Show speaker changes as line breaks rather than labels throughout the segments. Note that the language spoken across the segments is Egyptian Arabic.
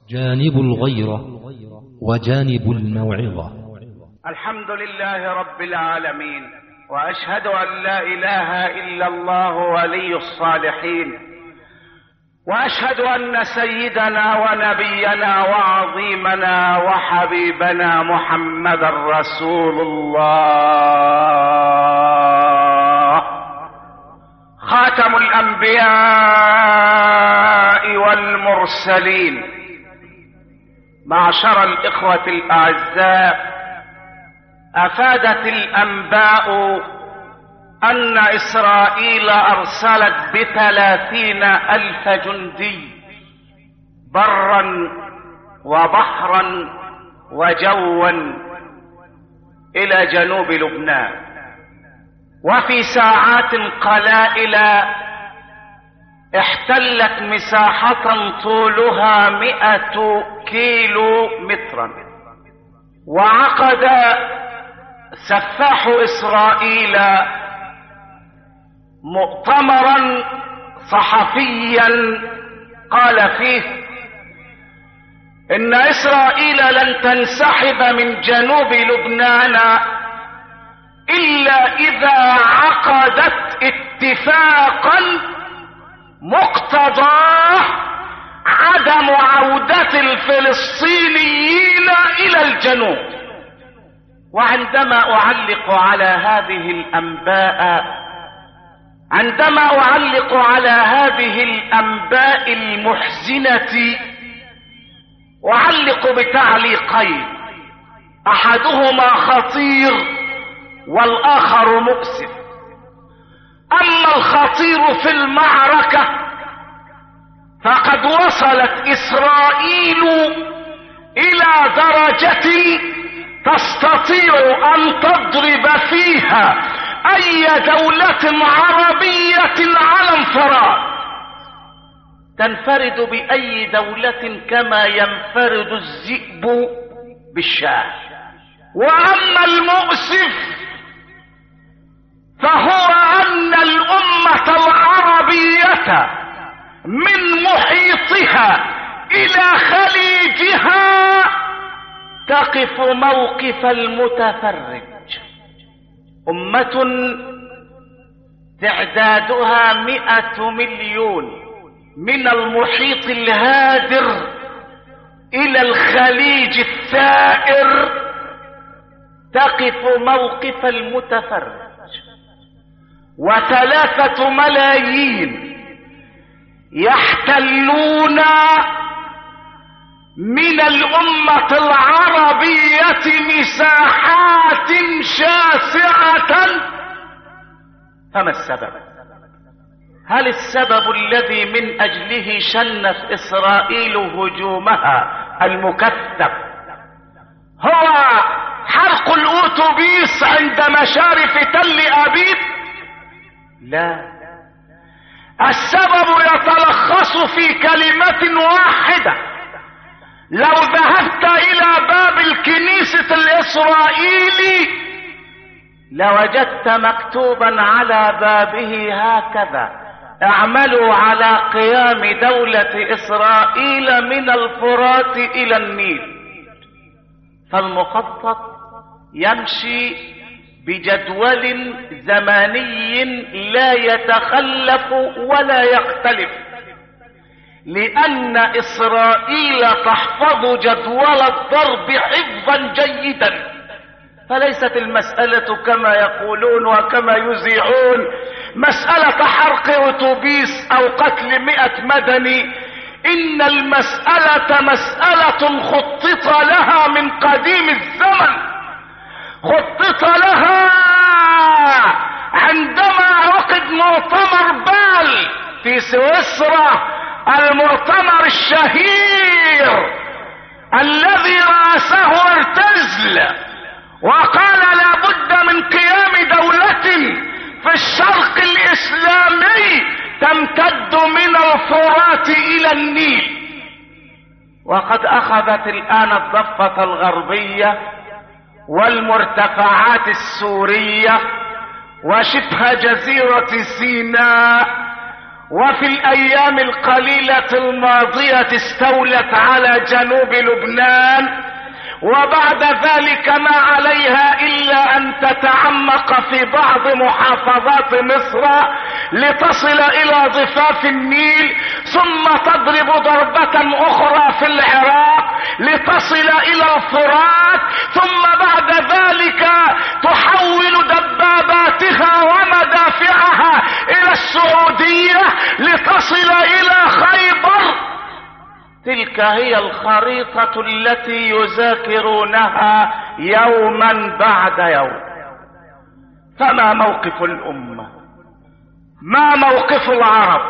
جانب الغيرة وجانب الموعظة
الحمد لله رب العالمين واشهد ان لا اله الا الله ولي الصالحين واشهد ان سيدنا ونبينا وعظيمنا وحبيبنا محمدا رسول الله خاتم الانبياء والمرسلين معشر الاخوه الاعزاء افادت الانباء ان اسرائيل ارسلت بثلاثين الف جندي برا وبحرا وجوا الى جنوب لبنان وفي ساعات قلائل احتلت مساحة طولها مئة كيلو مترا وعقد سفاح اسرائيل مؤتمرا صحفيا قال فيه ان اسرائيل لن تنسحب من جنوب لبنان الا اذا عقدت اتفاقا مقتضاه عدم عودة الفلسطينيين الى الجنوب وعندما اعلق على هذه الانباء عندما اعلق على هذه الانباء المحزنه اعلق بتعليقين احدهما خطير والاخر مؤسف اما الخطير في المعركه فقد وصلت اسرائيل الى درجه تستطيع ان تضرب فيها اي دولة عربية على انفراد تنفرد باي دولة كما ينفرد الذئب بالشاه واما المؤسف فهو ان الامة العربية من محيطها الى خليجها تقف موقف المتفرج أمة تعدادها مئة مليون من المحيط الهادر إلى الخليج الثائر تقف موقف المتفرج وثلاثة ملايين يحتلون من الأمة العربية مساحات شاسعة فما السبب؟ هل السبب الذي من أجله شنت إسرائيل هجومها المكثف هو حرق الأوتوبيس عند مشارف تل أبيب؟ لا السبب يتلخص في كلمة واحدة لو ذهبت الى باب الكنيسة الاسرائيلي لوجدت مكتوبا على بابه هكذا اعملوا على قيام دولة اسرائيل من الفرات الى النيل فالمخطط يمشي بجدول زمني لا يتخلف ولا يختلف لان اسرائيل تحفظ جدول الضرب حفظا جيدا فليست المسألة كما يقولون وكما يذيعون مسألة حرق اتوبيس او قتل مئة مدني ان المسألة مسألة خطط لها من قديم الزمن خطط لها عندما عقد مؤتمر بال في سويسرا المؤتمر الشهير الذي رأسه ارتزل وقال لابد من قيام دولة في الشرق الاسلامي تمتد من الفرات الى النيل وقد اخذت الان الضفة الغربية والمرتفعات السورية وشبه جزيرة سيناء وفي الايام القليلة الماضية استولت على جنوب لبنان وبعد ذلك ما عليها الا ان تتعمق في بعض محافظات مصر لتصل الى ضفاف النيل ثم تضرب ضربة اخرى في العراق لتصل الى الفرات ثم بعد ذلك تحول دباباتها ومدافعها الى السعودية لتصل الى خيبر تلك هي الخريطة التي يذاكرونها يوما بعد يوم فما موقف الأمة ما موقف العرب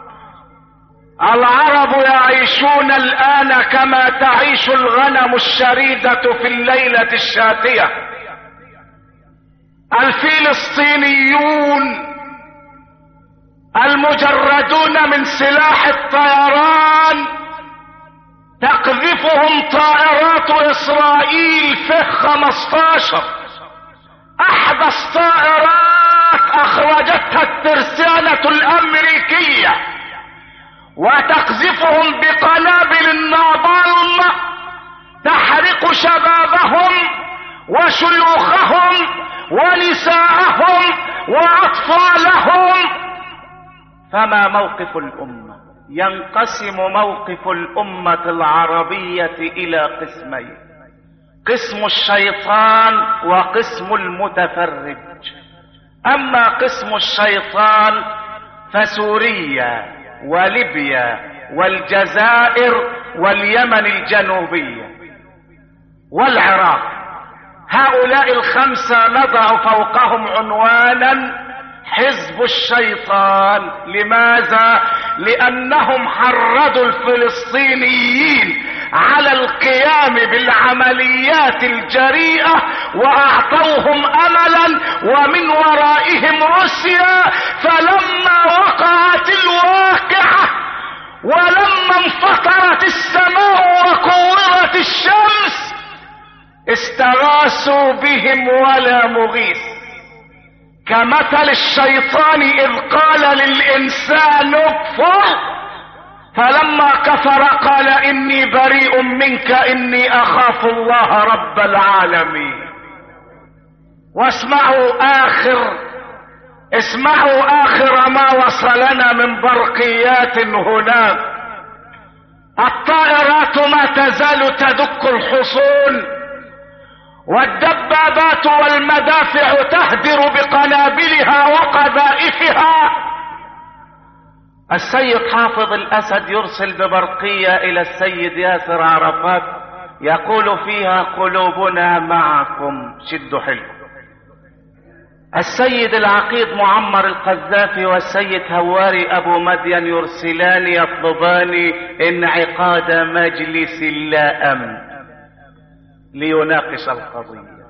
العرب يعيشون الآن كما تعيش الغنم الشريدة في الليلة الشاتية الفلسطينيون المجردون من سلاح الطيران تقذفهم طائرات اسرائيل في 15 احدث طائرات اخرجتها الترسانة الامريكية وتقذفهم بقنابل النابالم تحرق شبابهم وشيوخهم ونساءهم واطفالهم فما موقف الامه ينقسم موقف الامه العربيه الى قسمين قسم الشيطان وقسم المتفرج اما قسم الشيطان فسوريا وليبيا والجزائر واليمن الجنوبيه والعراق هؤلاء الخمسه نضع فوقهم عنوانا حزب الشيطان لماذا لانهم حرضوا الفلسطينيين على القيام بالعمليات الجريئه واعطوهم املا ومن ورائهم روسيا فلما وقعت الواقعه ولما انفطرت السماء وكورت الشمس استغاثوا بهم ولا مغيث كمثل الشيطان اذ قال للانسان اكفر فلما كفر قال اني بريء منك اني اخاف الله رب العالمين واسمعوا اخر اسمعوا اخر ما وصلنا من برقيات هناك الطائرات ما تزال تدك الحصون والدبابات والمدافع تهدر بقنابلها وقذائفها السيد حافظ الاسد يرسل ببرقية الى السيد ياسر عرفات يقول فيها قلوبنا معكم شدوا حلو السيد العقيد معمر القذافي والسيد هواري ابو مدين يرسلان يطلبان انعقاد مجلس لا امن ليناقش القضية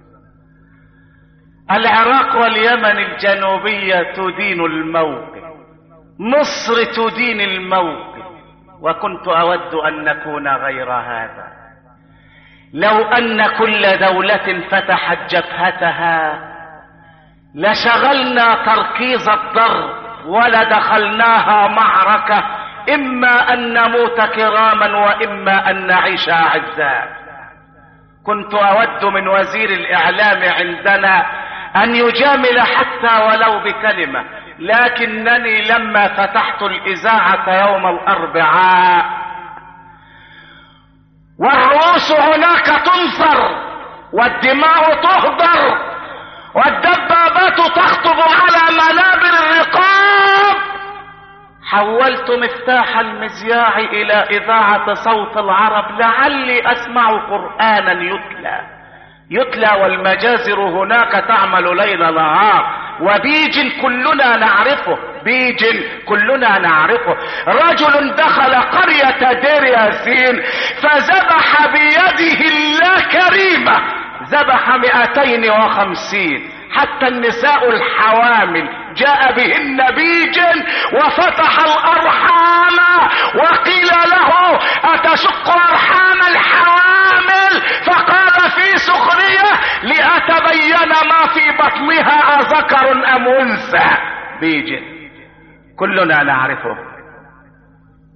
العراق واليمن الجنوبية تدين الموقف مصر تدين الموقف وكنت اود ان نكون غير هذا لو ان كل دولة فتحت جبهتها لشغلنا تركيز الضرب ولدخلناها معركة اما ان نموت كراما واما ان نعيش اعزاء كنت اود من وزير الاعلام عندنا ان يجامل حتى ولو بكلمة لكنني لما فتحت الاذاعة يوم الاربعاء والرؤوس هناك تنثر والدماء تهدر والدبابات تخطب على منابر الرقاب حولت مفتاح المذياع الى اذاعة صوت العرب لعلي اسمع قرآنا يتلى يتلى والمجازر هناك تعمل ليل نهار وبيج كلنا نعرفه بيج كلنا نعرفه رجل دخل قرية دير ياسين فذبح بيده الله كريمة ذبح مئتين وخمسين حتى النساء الحوامل جاء بهن بيجا وفتح الارحام وقيل له اتشق ارحام الحوامل فقال في سخرية لاتبين ما في بطنها اذكر ام انثى بيج كلنا نعرفه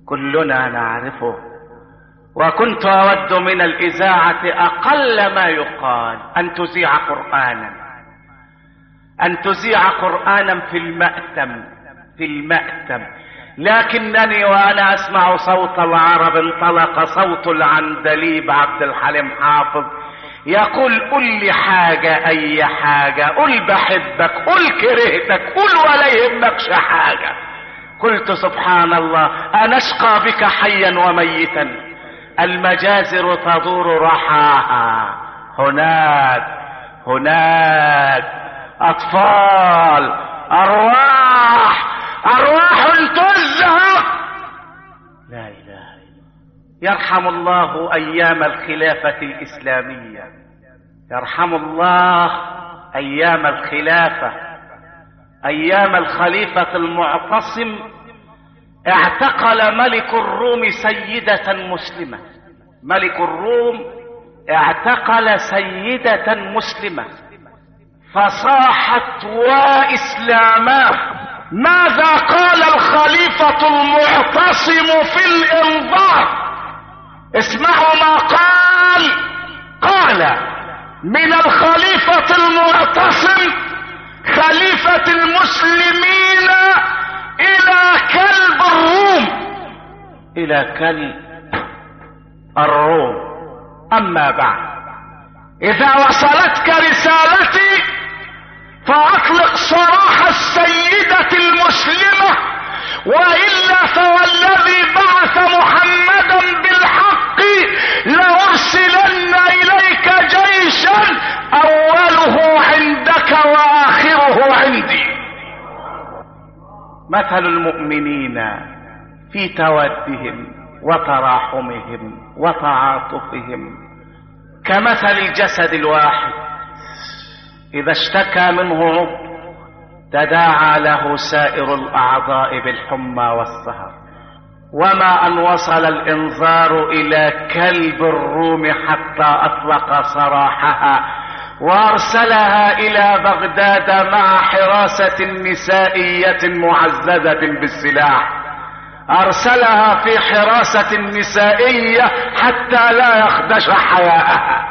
كلنا نعرفه وكنت اود من الاذاعه اقل ما يقال ان تذيع قرانا ان تذيع قرانا في الماتم في الماتم لكنني وانا اسمع صوت العرب انطلق صوت العندليب عبد الحليم حافظ يقول قل لي حاجة اي حاجة قل بحبك قل كرهتك قل ولا يهمكش حاجة قلت سبحان الله انشقى بك حيا وميتا المجازر تدور رحاها هناك هناك اطفال ارواح ارواح تزهق لا اله الا يرحم الله ايام الخلافه الاسلاميه يرحم الله ايام الخلافه ايام الخليفه المعتصم اعتقل ملك الروم سيده مسلمه ملك الروم اعتقل سيده مسلمه فصاحت واسلاماه ماذا قال الخليفة المعتصم في الانظار اسمعوا ما قال قال من الخليفة المعتصم خليفة المسلمين الى كلب الروم الى كلب الروم اما بعد اذا وصلتك رسالتي فاطلق سراح السيدة المسلمة والا فوالذي بعث محمدا بالحق لارسلن اليك جيشا اوله عندك واخره عندي مثل المؤمنين في تودهم وتراحمهم وتعاطفهم كمثل الجسد الواحد اذا اشتكى منه عضو تداعى له سائر الاعضاء بالحمى والسهر وما ان وصل الانظار الى كلب الروم حتى اطلق سراحها وارسلها الى بغداد مع حراسه نسائيه معززه بالسلاح ارسلها في حراسه نسائيه حتى لا يخدش حياءها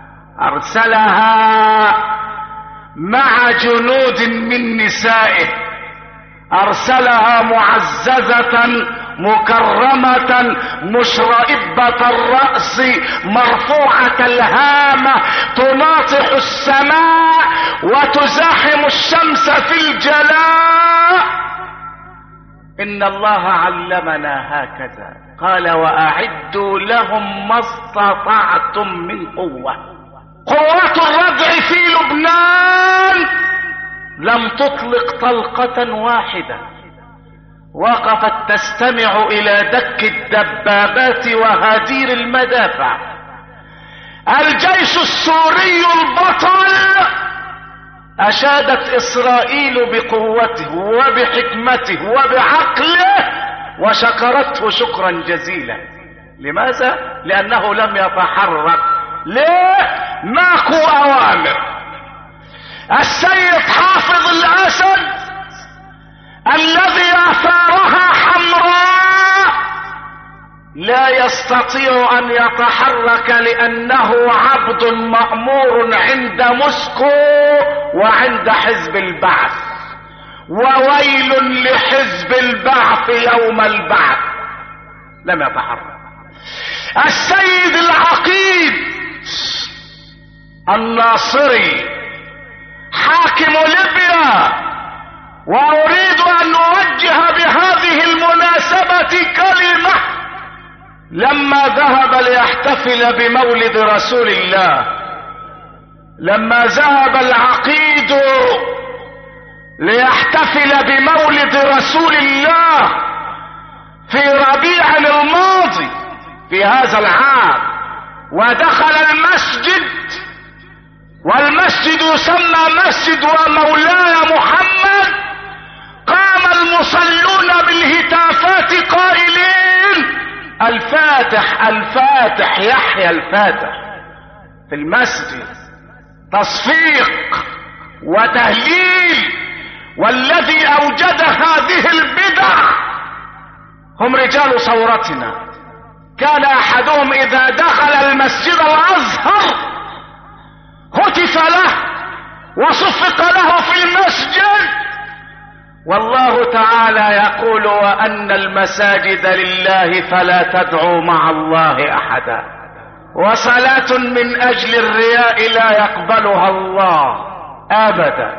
ارسلها مع جنود من نسائه ارسلها معززة مكرمة مشرئبة الرأس مرفوعة الهامة تناطح السماء وتزاحم الشمس في الجلاء ان الله علمنا هكذا قال واعدوا لهم ما استطعتم من قوه قوات الردع في لبنان لم تطلق طلقة واحدة وقفت تستمع الى دك الدبابات وهدير المدافع الجيش السوري البطل اشادت اسرائيل بقوته وبحكمته وبعقله وشكرته شكرا جزيلا لماذا لانه لم يتحرك ليه ماكو اوامر السيد حافظ الاسد الذي اثارها حمراء لا يستطيع ان يتحرك لانه عبد مامور عند موسكو وعند حزب البعث وويل لحزب البعث يوم البعث لم يتحرك السيد العقيد الناصري حاكم ليبيا واريد ان اوجه بهذه المناسبة كلمة لما ذهب ليحتفل بمولد رسول الله لما ذهب العقيد ليحتفل بمولد رسول الله في ربيع الماضي في هذا العام ودخل المسجد والمسجد يسمى مسجد ومولاي محمد قام المصلون بالهتافات قائلين الفاتح الفاتح يحيى الفاتح في المسجد تصفيق وتهليل والذي اوجد هذه البدع هم رجال ثورتنا كان احدهم اذا دخل المسجد الازهر هتف له وصفق له في المسجد والله تعالى يقول وان المساجد لله فلا تدعوا مع الله احدا وصلاه من اجل الرياء لا يقبلها الله ابدا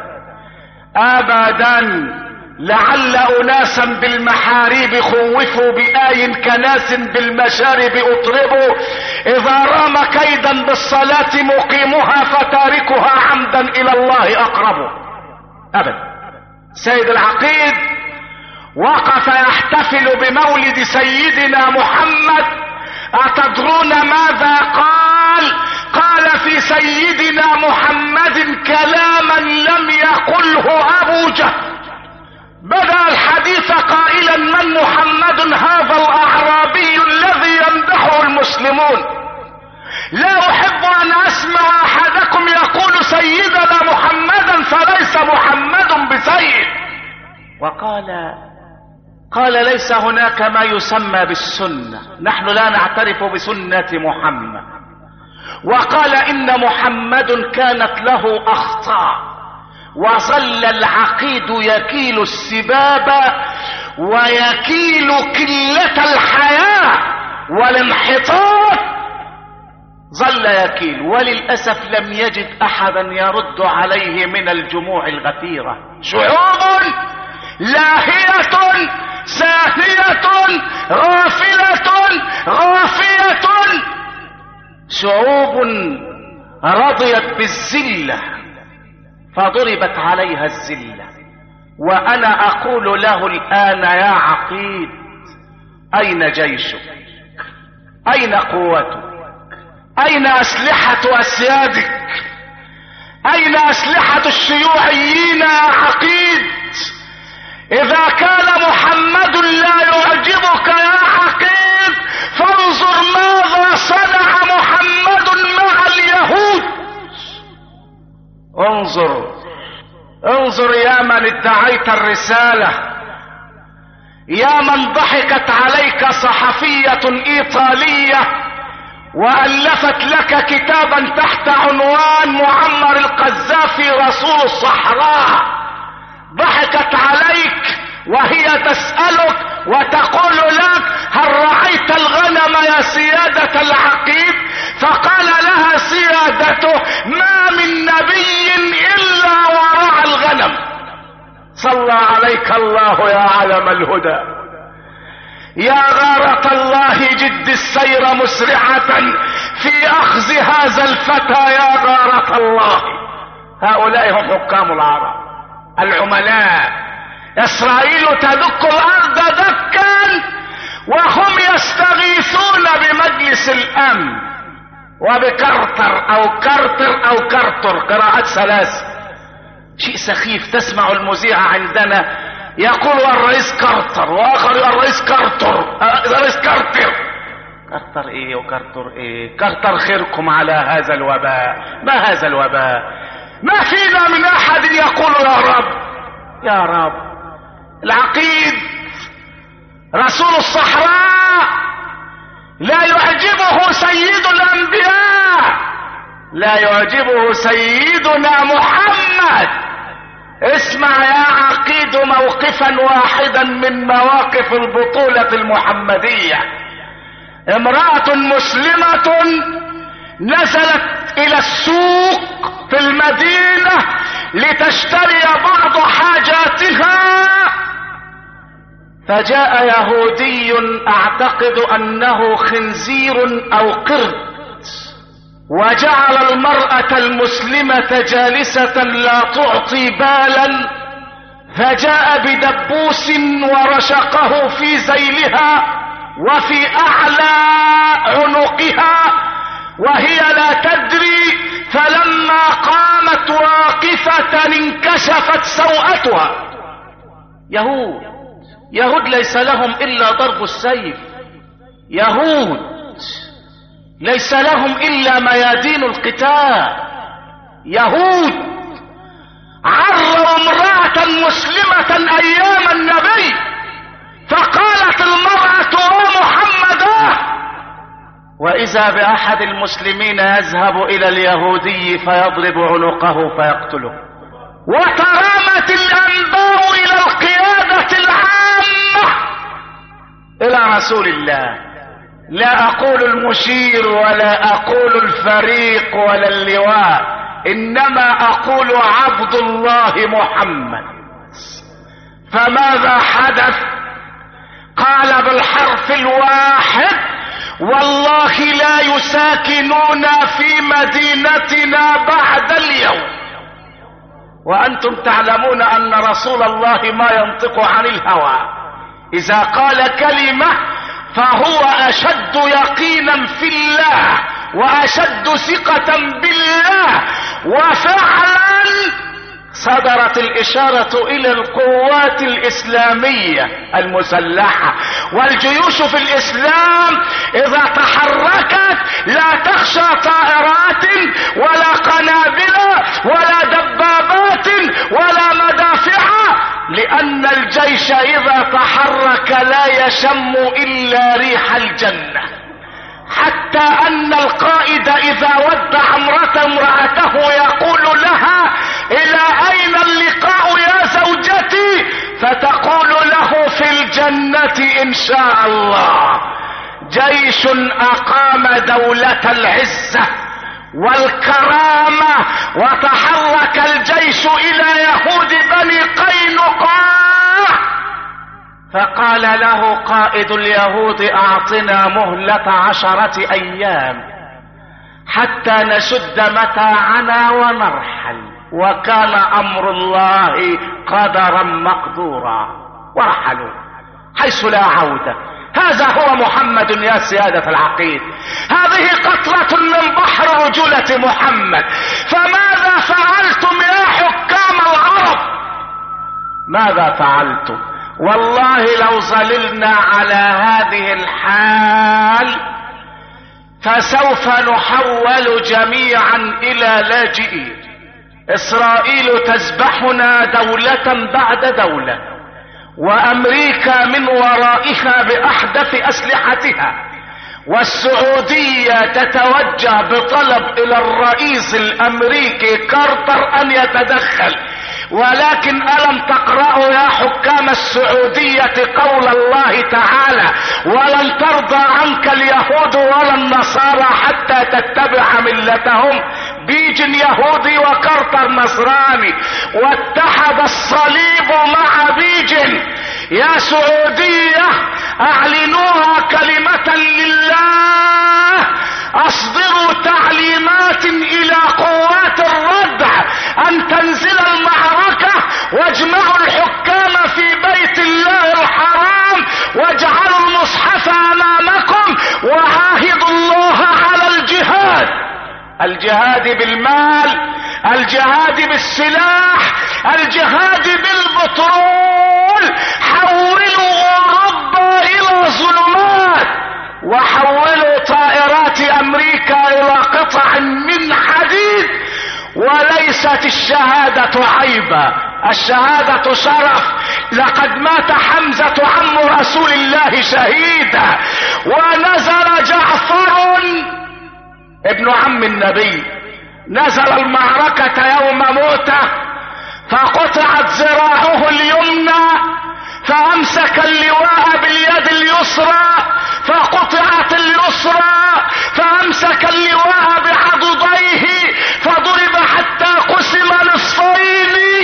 ابدا لعل اناسا بالمحاريب خوفوا بآي كناس بالمشارب اطربوا اذا رام كيدا بالصلاة مقيمها فتاركها عمدا الى الله اقرب ابدا سيد العقيد وقف يحتفل بمولد سيدنا محمد اتدرون ماذا قال قال في سيدنا محمد كلاما لم يقله ابو جهل بدا الحديث قائلا من محمد هذا الاعرابي الذي يمدحه المسلمون لا احب ان اسمع احدكم يقول سيدنا محمدا فليس محمد بسيد وقال قال ليس هناك ما يسمى بالسنه نحن لا نعترف بسنه محمد وقال ان محمد كانت له اخطاء وظل العقيد يكيل السباب ويكيل كلة الحياة والانحطاط ظل يكيل وللأسف لم يجد أحدا يرد عليه من الجموع الغفيرة شعوب لاهية ساهية غافلة غافية شعوب رضيت بالذله فضربت عليها الزلة وأنا أقول له الآن يا عقيد أين جيشك أين قوتك أين أسلحة أسيادك أين أسلحة الشيوعيين يا عقيد إذا كان محمد لا يعجبك يا عقيد فانظر ماذا صنع محمد مع اليهود انظر انظر يا من ادعيت الرسالة يا من ضحكت عليك صحفية ايطالية والفت لك كتابا تحت عنوان معمر القذافي رسول الصحراء ضحكت عليك وهي تسألك وتقول لك هل رعيت الغنم يا سيادة العقيد فقال لها سيادته ما من نبي الا ورعى الغنم صلى عليك الله يا علم الهدى يا غارة الله جد السير مسرعة في اخذ هذا الفتى يا غارة الله هؤلاء هم حكام العرب العملاء اسرائيل تدك الارض دكا وهم يستغيثون بمجلس الامن وبكرتر او كرتر او كرتر قراءات ثلاث شيء سخيف تسمع المذيع عندنا يقول الرئيس كرتر واخر الرئيس كرتر الرئيس كرتر كرتر ايه وكرتر ايه كرتر خيركم على هذا الوباء ما هذا الوباء ما فينا من احد يقول يا رب يا رب العقيد رسول الصحراء لا يعجبه سيد الانبياء لا يعجبه سيدنا محمد اسمع يا عقيد موقفا واحدا من مواقف البطولة المحمدية امرأة مسلمة نزلت الى السوق في المدينة لتشتري بعض حاجاتها فجاء يهودي اعتقد انه خنزير او قرد وجعل المرأة المسلمة جالسة لا تعطي بالا فجاء بدبوس ورشقه في زيلها وفي اعلى عنقها وهي لا تدري فلما قامت واقفة انكشفت سوءتها يهود يهود ليس لهم الا ضرب السيف يهود ليس لهم الا ميادين القتال يهود عروا امرأة مسلمة ايام النبي فقالت المرأة ومحمدا وإذا بأحد المسلمين يذهب إلى اليهودي فيضرب عنقه فيقتله وترامت الأنباء إلى القيادة العامة إلى رسول الله لا أقول المشير ولا أقول الفريق ولا اللواء إنما أقول عبد الله محمد فماذا حدث قال بالحرف الواحد والله لا يساكنون في مدينتنا بعد اليوم وانتم تعلمون ان رسول الله ما ينطق عن الهوى اذا قال كلمه فهو اشد يقينا في الله واشد ثقه بالله وفعلا صدرت الإشارة إلى القوات الإسلامية المسلحة والجيوش في الإسلام إذا تحركت لا تخشى طائرات ولا قنابل ولا دبابات ولا مدافع لأن الجيش إذا تحرك لا يشم إلا ريح الجنة حتى ان القائد اذا ودع امرأة امرأته يقول لها الى اين اللقاء يا زوجتي فتقول له في الجنة ان شاء الله جيش اقام دولة العزة والكرامة وتحرك الجيش الى يهود بني قينقاع فقال له قائد اليهود اعطنا مهلة عشرة ايام حتى نشد متاعنا ونرحل وكان امر الله قدرا مقدورا ورحلوا حيث لا عودة هذا هو محمد يا سيادة العقيد هذه قطرة من بحر رجولة محمد فماذا فعلتم يا حكام العرب ماذا فعلتم والله لو ظللنا على هذه الحال فسوف نحول جميعا الى لاجئين اسرائيل تذبحنا دولة بعد دولة وامريكا من ورائها باحدث اسلحتها والسعودية تتوجه بطلب الى الرئيس الامريكي كارتر ان يتدخل ولكن الم تقرأوا يا حكام السعودية قول الله تعالى ولن ترضى عنك اليهود ولا النصارى حتى تتبع ملتهم بيجن يهودي وكرتر نصراني واتحد الصليب مع بيجن يا سعودية اعلنوها كلمة لله اصدروا تعليمات الى قوات الردع ان تنزل المعركة واجمعوا الحكام في بيت الله الحرام واجعلوا المصحف امامكم وعاهدوا الله على الجهاد الجهاد بالمال الجهاد بالسلاح الجهاد بالبترول حولوا اوروبا الى ظلمات وحولوا طائرات امريكا الى قطع من حديد وليست الشهادة عيبا الشهادة شرف لقد مات حمزة عم رسول الله شهيدا ونزل جعفر ابن عم النبي نزل المعركة يوم موته فقطعت ذراعه اليمنى فامسك اللواء باليد اليسرى فقطعت اليسرى فامسك اللواء بعضديه فضرب حتى قسم نصفين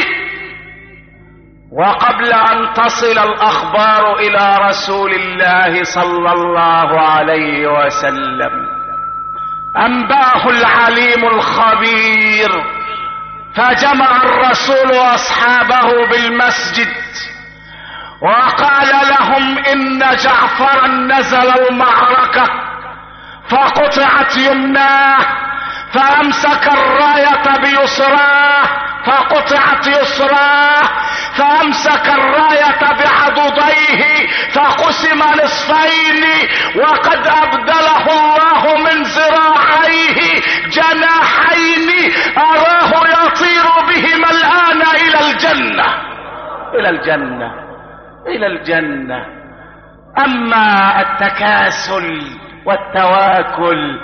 وقبل ان تصل الاخبار الى رسول الله صلى الله عليه وسلم انباه العليم الخبير فجمع الرسول اصحابه بالمسجد وقال لهم ان جعفرا نزل المعركة فقطعت يمناه فامسك الراية بيسراه فقطعت يسراه فامسك الراية بعضديه فقسم نصفين وقد ابدله الله من ذراعيه جناحين اراه يطير بهما الان الى الجنة الى الجنة الى الجنة اما التكاسل والتواكل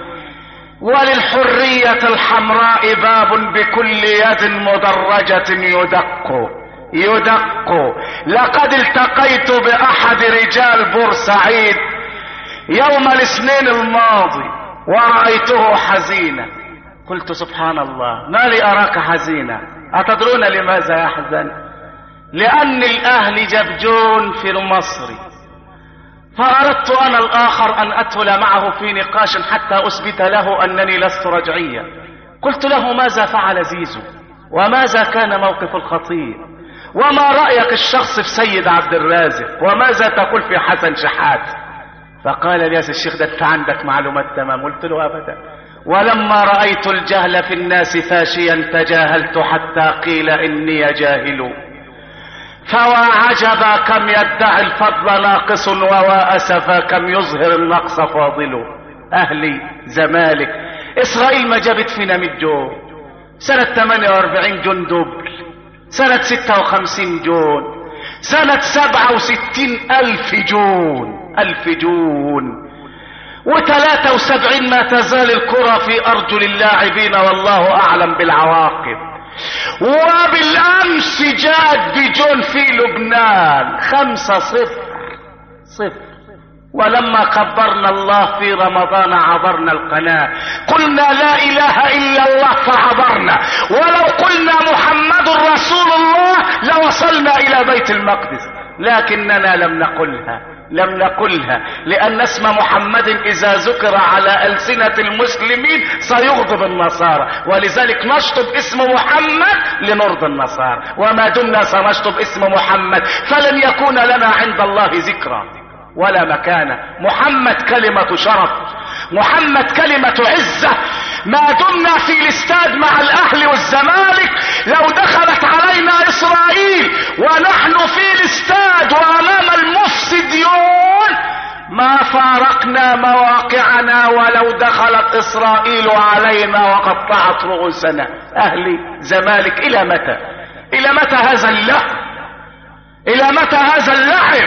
وللحرية الحمراء باب بكل يد مدرجة يدق يدق لقد التقيت باحد رجال بورسعيد يوم الاثنين الماضي ورأيته حزينا قلت سبحان الله ما لي اراك حزينا اتدرون لماذا يحزن لان الاهل جبجون في مصر فاردت انا الاخر ان ادخل معه في نقاش حتى اثبت له انني لست رجعيا قلت له ماذا فعل زيزو وماذا كان موقف الخطيب وما رايك الشخص في سيد عبد الرازق وماذا تقول في حسن شحات فقال لي يا الشيخ ده انت عندك معلومات تمام قلت له ابدا ولما رايت الجهل في الناس فاشيا تجاهلت حتى قيل اني جاهل فوا عجبا كم يدعي الفضل ناقص ووا اسفا كم يظهر النقص فاضل اهلي زمالك اسرائيل ما جابت فينا 100 جون سنة 48 جون دبل سنة 56 جون سنة 67 ألف جون ألف جون وثلاثة وسبعين ما تزال الكرة في أرجل اللاعبين والله أعلم بالعواقب وبالامس جاءت بجون في لبنان خمسة صفر صفر ولما كبرنا الله في رمضان عبرنا القناة قلنا لا اله الا الله فعبرنا ولو قلنا محمد رسول الله لوصلنا الى بيت المقدس لكننا لم نقلها لم نقلها لأن اسم محمد إذا ذكر على ألسنة المسلمين سيغضب النصارى ولذلك نشطب اسم محمد لنرضي النصارى وما دمنا سنشطب اسم محمد فلن يكون لنا عند الله ذكرى ولا مكانة محمد كلمة شرف محمد كلمة عزة ما دمنا في الاستاد مع الاهل والزمالك لو دخلت علينا اسرائيل ونحن في الاستاد وامام المفسديون ما فارقنا مواقعنا ولو دخلت اسرائيل علينا وقطعت رؤوسنا اهلي زمالك الى متى الى متى هذا اللعب الى متى هذا اللعب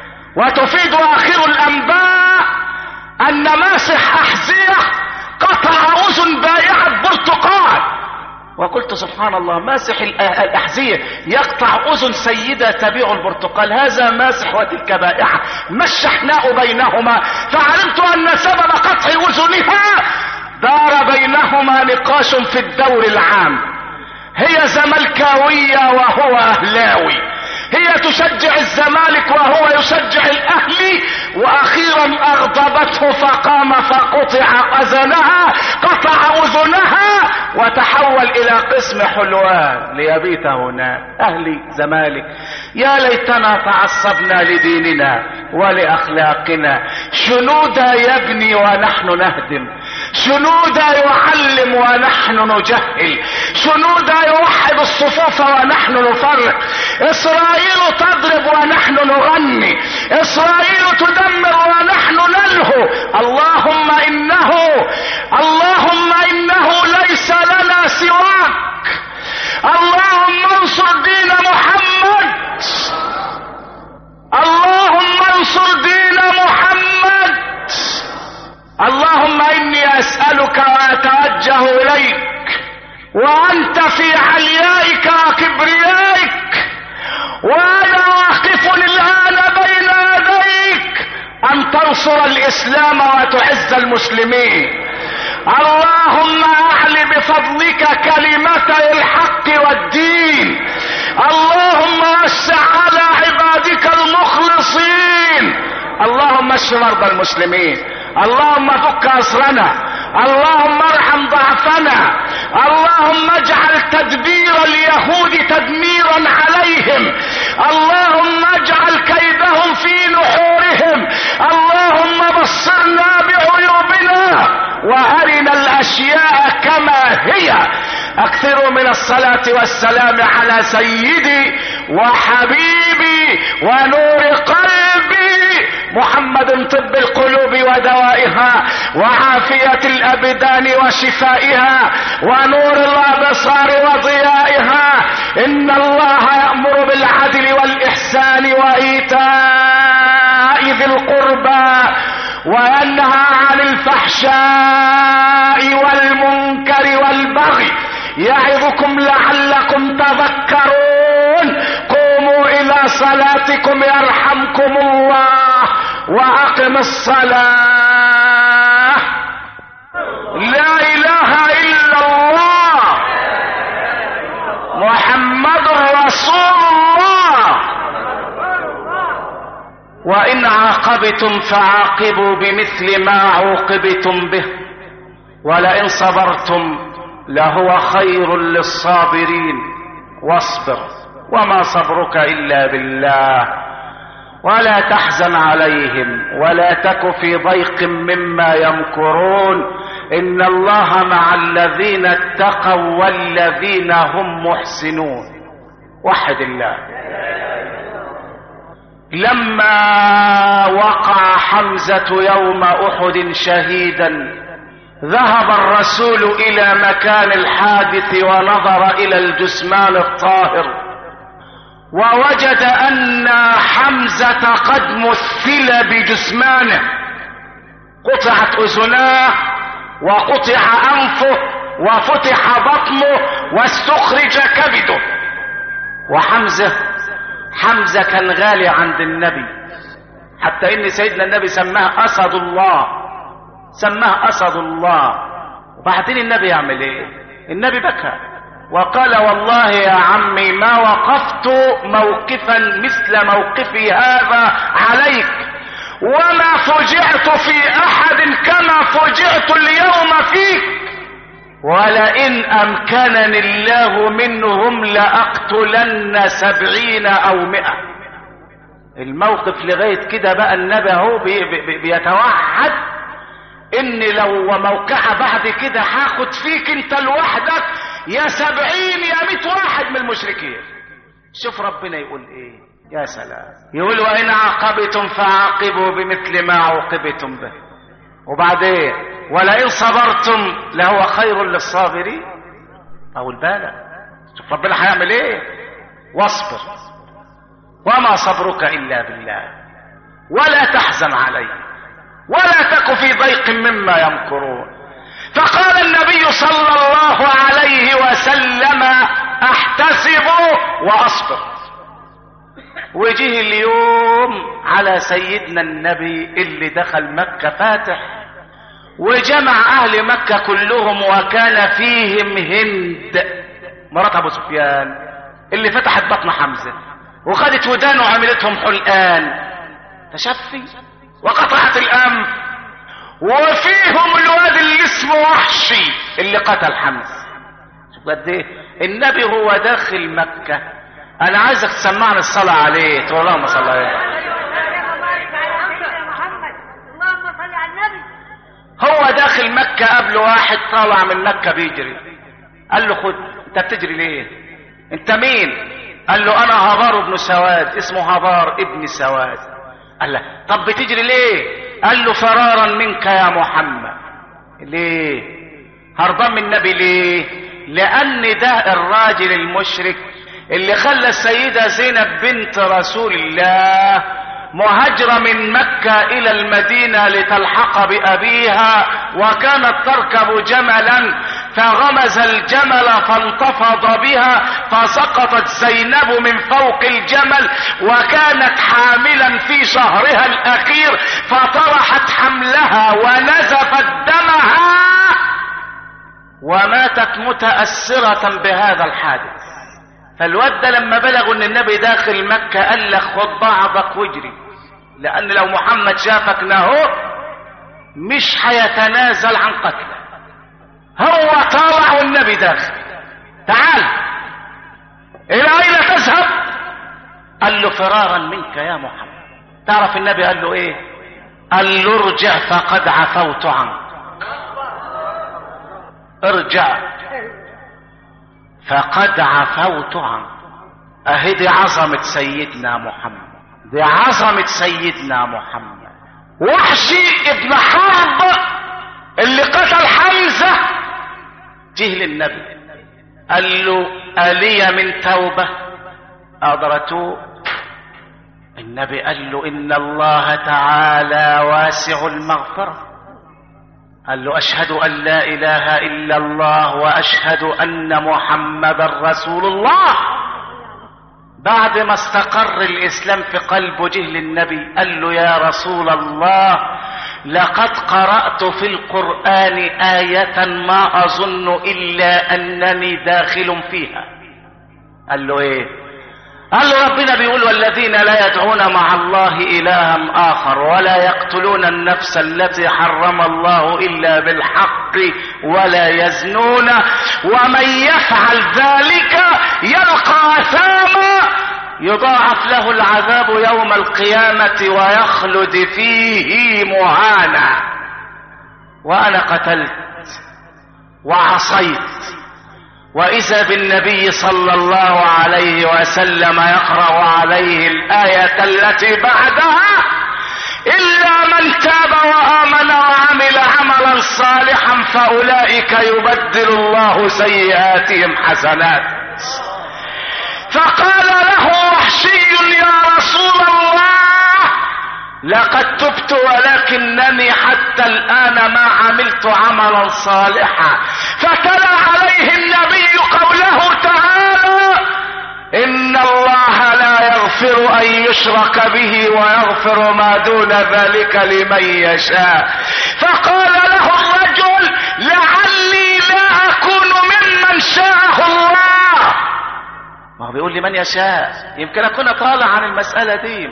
وتفيد اخر الانباء ان ماسح احذيه قطع اذن بائعة برتقال وقلت سبحان الله ماسح الاحذية يقطع اذن سيدة تبيع البرتقال هذا ماسح وتلك بائعة ما الشحناء بينهما فعلمت ان سبب قطع اذنها دار بينهما نقاش في الدور العام هي زملكاوية وهو اهلاوي هي تشجع الزمالك وهو يشجع الاهلي واخيرا اغضبته فقام فقطع اذنها قطع اذنها وتحول الى قسم حلوان ليبيت هناك اهلي زمالك يا ليتنا تعصبنا لديننا ولاخلاقنا شنودا يبني ونحن نهدم شنودا يعلم ونحن نجهل شنودا يوحد الصفوف ونحن نفرق اسرائيل تضرب ونحن نغني اسرائيل تدمر ونحن نلهو اللهم انه اللهم انه ليس لنا سواك اللهم انصر دين محمد اللهم انصر دين محمد اللهم اني اسالك واتوجه اليك وانت في عليائك وكبريائك وانا واقف الان بين يديك ان تنصر الاسلام وتعز المسلمين اللهم اعل بفضلك كلمتي الحق والدين اللهم وسع على عبادك المخلصين اللهم اشف مرضى المسلمين اللهم فك اسرنا اللهم ارحم ضعفنا اللهم اجعل تدبير اليهود تدميرا عليهم اللهم اجعل كيدهم في نحورهم اللهم بصرنا بعيوبنا وارنا الاشياء كما هي اكثروا من الصلاة والسلام على سيدي وحبيبي ونور قلبي محمد طب القلوب ودوائها وعافية الابدان وشفائها ونور الابصار وضيائها ان الله يأمر بالعدل والاحسان وايتاء ذي القربى وينهى عن الفحشاء والمنكر والبغي يعظكم لعلكم تذكرون قوموا الى صلاتكم يرحمكم الله واقم الصلاه لا اله الا الله محمد رسول الله وان عاقبتم فعاقبوا بمثل ما عوقبتم به ولئن صبرتم لهو خير للصابرين واصبر وما صبرك الا بالله ولا تحزن عليهم ولا تك في ضيق مما يمكرون ان الله مع الذين اتقوا والذين هم محسنون وحد الله لما وقع حمزه يوم احد شهيدا ذهب الرسول الى مكان الحادث ونظر الى الجثمان الطاهر ووجد ان حمزه قد مثل بجثمانه قطعت اذناه وقطع انفه وفتح بطنه واستخرج كبده وحمزه حمزه كان غالي عند النبي حتى ان سيدنا النبي سماه اسد الله سماه اسد الله وبعدين النبي يعمل ايه النبي بكى وقال والله يا عمي ما وقفت موقفا مثل موقفي هذا عليك وما فجعت في احد كما فجعت اليوم فيك ولئن امكنني الله منهم لاقتلن سبعين او مئة الموقف لغاية كده بقى النبي اهو بي بي بيتوعد ان لو موقعة بعد كده هاخد فيك انت لوحدك يا سبعين يا مئة واحد من المشركين شوف ربنا يقول ايه يا سلام يقول وان عاقبتم فعاقبوا بمثل ما عوقبتم به وبعدين ولئن صبرتم لهو خير للصابرين او البالة شوف ربنا هيعمل ايه واصبر وما صبرك الا بالله ولا تحزن عليه ولا تك في ضيق مما يمكرون فقال النبي صلى الله عليه وسلم احتسب واصبر وجه اليوم على سيدنا النبي اللي دخل مكة فاتح وجمع اهل مكة كلهم وكان فيهم هند مرات ابو سفيان اللي فتحت بطن حمزة وخدت ودان وعملتهم حلقان تشفي وقطعت الانف وفيهم الواد اللي اسمه وحشي اللي قتل حمزة شوف قد ايه النبي هو داخل مكة انا عايزك تسمعني الصلاة عليه تقول اللهم صل عليه هو داخل مكة قبل واحد طالع من مكة بيجري قال له خد انت بتجري ليه انت مين قال له انا هبار ابن سواد اسمه هبار ابن سواد قال له طب بتجري ليه قال له فرارا منك يا محمد ليه هربان من النبي ليه لان ده الراجل المشرك اللي خلى السيدة زينب بنت رسول الله مهاجرة من مكة إلى المدينة لتلحق بأبيها وكانت تركب جملا فغمز الجمل فانتفض بها فسقطت زينب من فوق الجمل وكانت حاملا في شهرها الأخير فطرحت حملها ونزفت دمها وماتت متأثرة بهذا الحادث فالواد ده لما بلغوا ان النبي داخل مكة قال لك خد بعضك واجري لان لو محمد شافك نهو مش هيتنازل عن قتله هو طالع والنبي داخل تعال الى اين تذهب قال له فرارا منك يا محمد تعرف النبي قال له ايه قال له ارجع فقد عفوت عنك ارجع فقد عفوت عنك اهي دي عظمة سيدنا محمد دي عظمة سيدنا محمد وحشي ابن حرب اللي قتل حمزة جه للنبي قال له ألي من توبة أقدر أتوب النبي قال له إن الله تعالى واسع المغفرة قال له أشهد أن لا إله إلا الله وأشهد أن محمد رسول الله بعد ما استقر الإسلام في قلبه جه للنبي قال له يا رسول الله لقد قرأت في القرآن آية ما أظن إلا أنني داخل فيها قال له إيه قال له ربنا بيقول والذين لا يدعون مع الله إلها آخر ولا يقتلون النفس التي حرم الله إلا بالحق ولا يزنون ومن يفعل ذلك يلقى أثاما يضاعف له العذاب يوم القيامة ويخلد فيه مهانا وأنا قتلت وعصيت وإذا بالنبي صلى الله عليه وسلم يقرأ عليه الآية التي بعدها إلا من تاب وآمن وعمل عملا صالحا فأولئك يبدل الله سيئاتهم حسنات فقال له وحشي يا رسول الله لقد تبت ولكنني حتى الآن ما عملت عملا صالحا فتلا عليه النبي قوله تعالى إن الله لا يغفر أن يشرك به ويغفر ما دون ذلك لمن يشاء فقال له الرجل لعلي لا أكون ممن شاءه الله ما هو بيقول لمن يشاء يمكن أكون طالع عن المسألة دي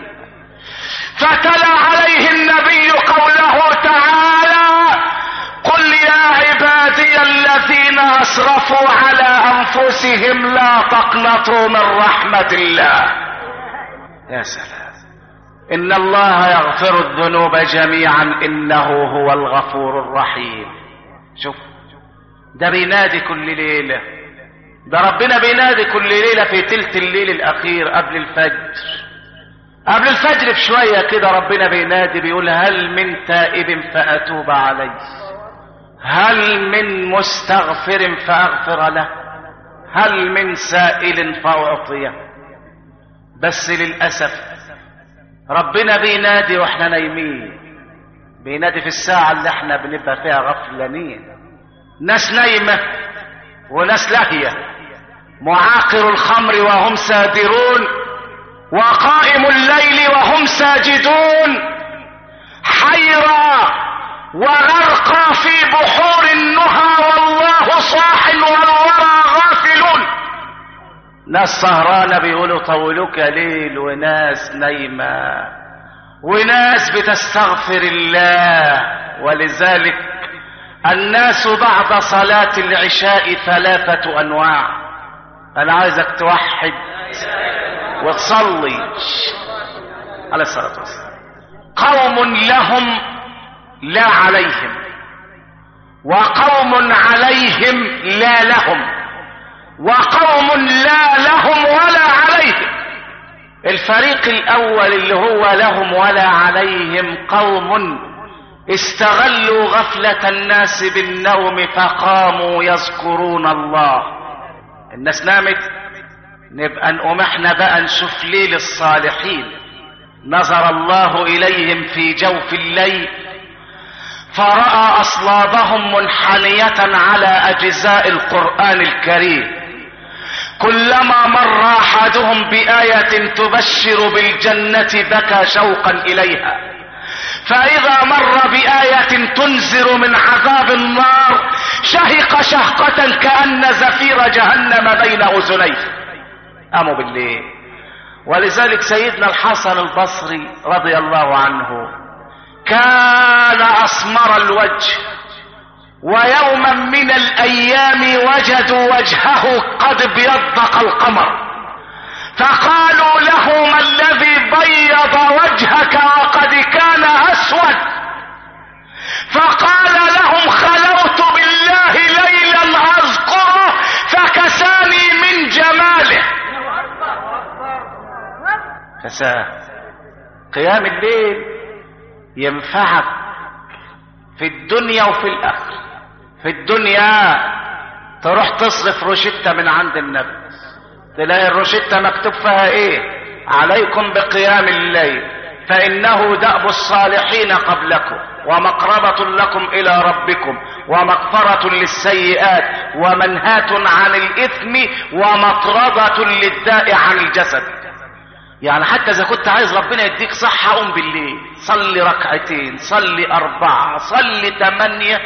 فتلا عليه النبي قوله تعالى قل يا عبادي الذين اسرفوا على انفسهم لا تقنطوا من رحمه الله يا سلام ان الله يغفر الذنوب جميعا انه هو الغفور الرحيم شوف ده بينادي كل ليله ده ربنا بينادي كل ليله في تلت الليل الاخير قبل الفجر قبل الفجر بشوية كده ربنا بينادي بيقول هل من تائب فأتوب عليه هل من مستغفر فأغفر له هل من سائل فأعطيه بس للأسف ربنا بينادي واحنا نايمين بينادي في الساعة اللي احنا بنبقى فيها غفلانين ناس نايمة وناس لاهية معاقر الخمر وهم سادرون وقائم الليل وهم ساجدون حيرى وغرقى في بحور النهى والله صاح والورى غافلون ناس سهرانة بيقولوا طولوك ليل وناس نايمة وناس بتستغفر الله ولذلك الناس بعد صلاة العشاء ثلاثة أنواع أنا عايزك توحد وتصلي عليه الصلاة والسلام قوم لهم لا عليهم وقوم عليهم لا لهم وقوم لا لهم ولا عليهم الفريق الاول اللي هو لهم ولا عليهم قوم استغلوا غفلة الناس بالنوم فقاموا يذكرون الله الناس نامت نبقى نقوم احنا بقى نشوف ليل الصالحين نظر الله اليهم في جوف الليل فرأى اصلابهم منحنية على اجزاء القرآن الكريم كلما مر احدهم بآية تبشر بالجنة بكى شوقا اليها فاذا مر بآية تنذر من عذاب النار شهق شهقة كأن زفير جهنم بين اذنيه قاموا بالليل ولذلك سيدنا الحسن البصري رضي الله عنه كان اسمر الوجه ويوما من الايام وجدوا وجهه قد بيضق القمر فقالوا له ما الذي بيض وجهك وقد كان اسود فقال لهم خلوت بالله ليلا اذكره فكساني من جماله كساه قيام الليل ينفعك في الدنيا وفي الاخره في الدنيا تروح تصرف روشتة من عند النبي تلاقي الروشتة مكتوب فيها ايه عليكم بقيام الليل فانه دأب الصالحين قبلكم ومقربة لكم الى ربكم ومغفرة للسيئات ومنهاة عن الاثم ومطردة للداء عن الجسد يعني حتى اذا كنت عايز ربنا يديك صحة قوم بالليل صلي ركعتين صلي اربعة صلي تمانية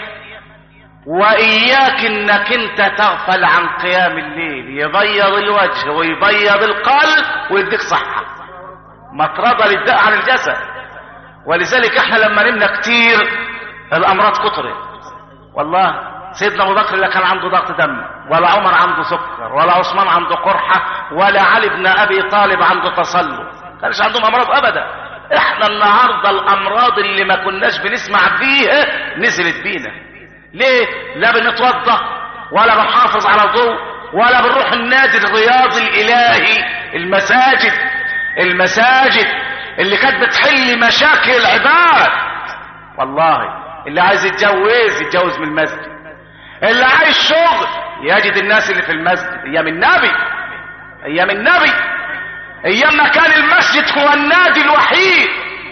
واياك انك انت تغفل عن قيام الليل يبيض الوجه ويبيض القلب ويديك صحة مطردة للداء عن الجسد ولذلك احنا لما نمنا كتير الامراض كترت والله سيدنا ابو بكر لا كان عنده ضغط دم ولا عمر عنده سكر ولا عثمان عنده قرحة ولا علي بن ابي طالب عنده تصلب كانش عندهم امراض ابدا احنا النهاردة الامراض اللي ما كناش بنسمع فيها نزلت بينا ليه لا بنتوضا ولا بنحافظ على ضوء ولا بنروح النادي الرياضي الالهي المساجد المساجد اللي كانت بتحل مشاكل العباد والله اللي عايز يتجوز يتجوز من المسجد اللي عايز شغل يجد الناس اللي في المسجد ايام النبي ايام النبي ايام ما كان المسجد هو النادي الوحيد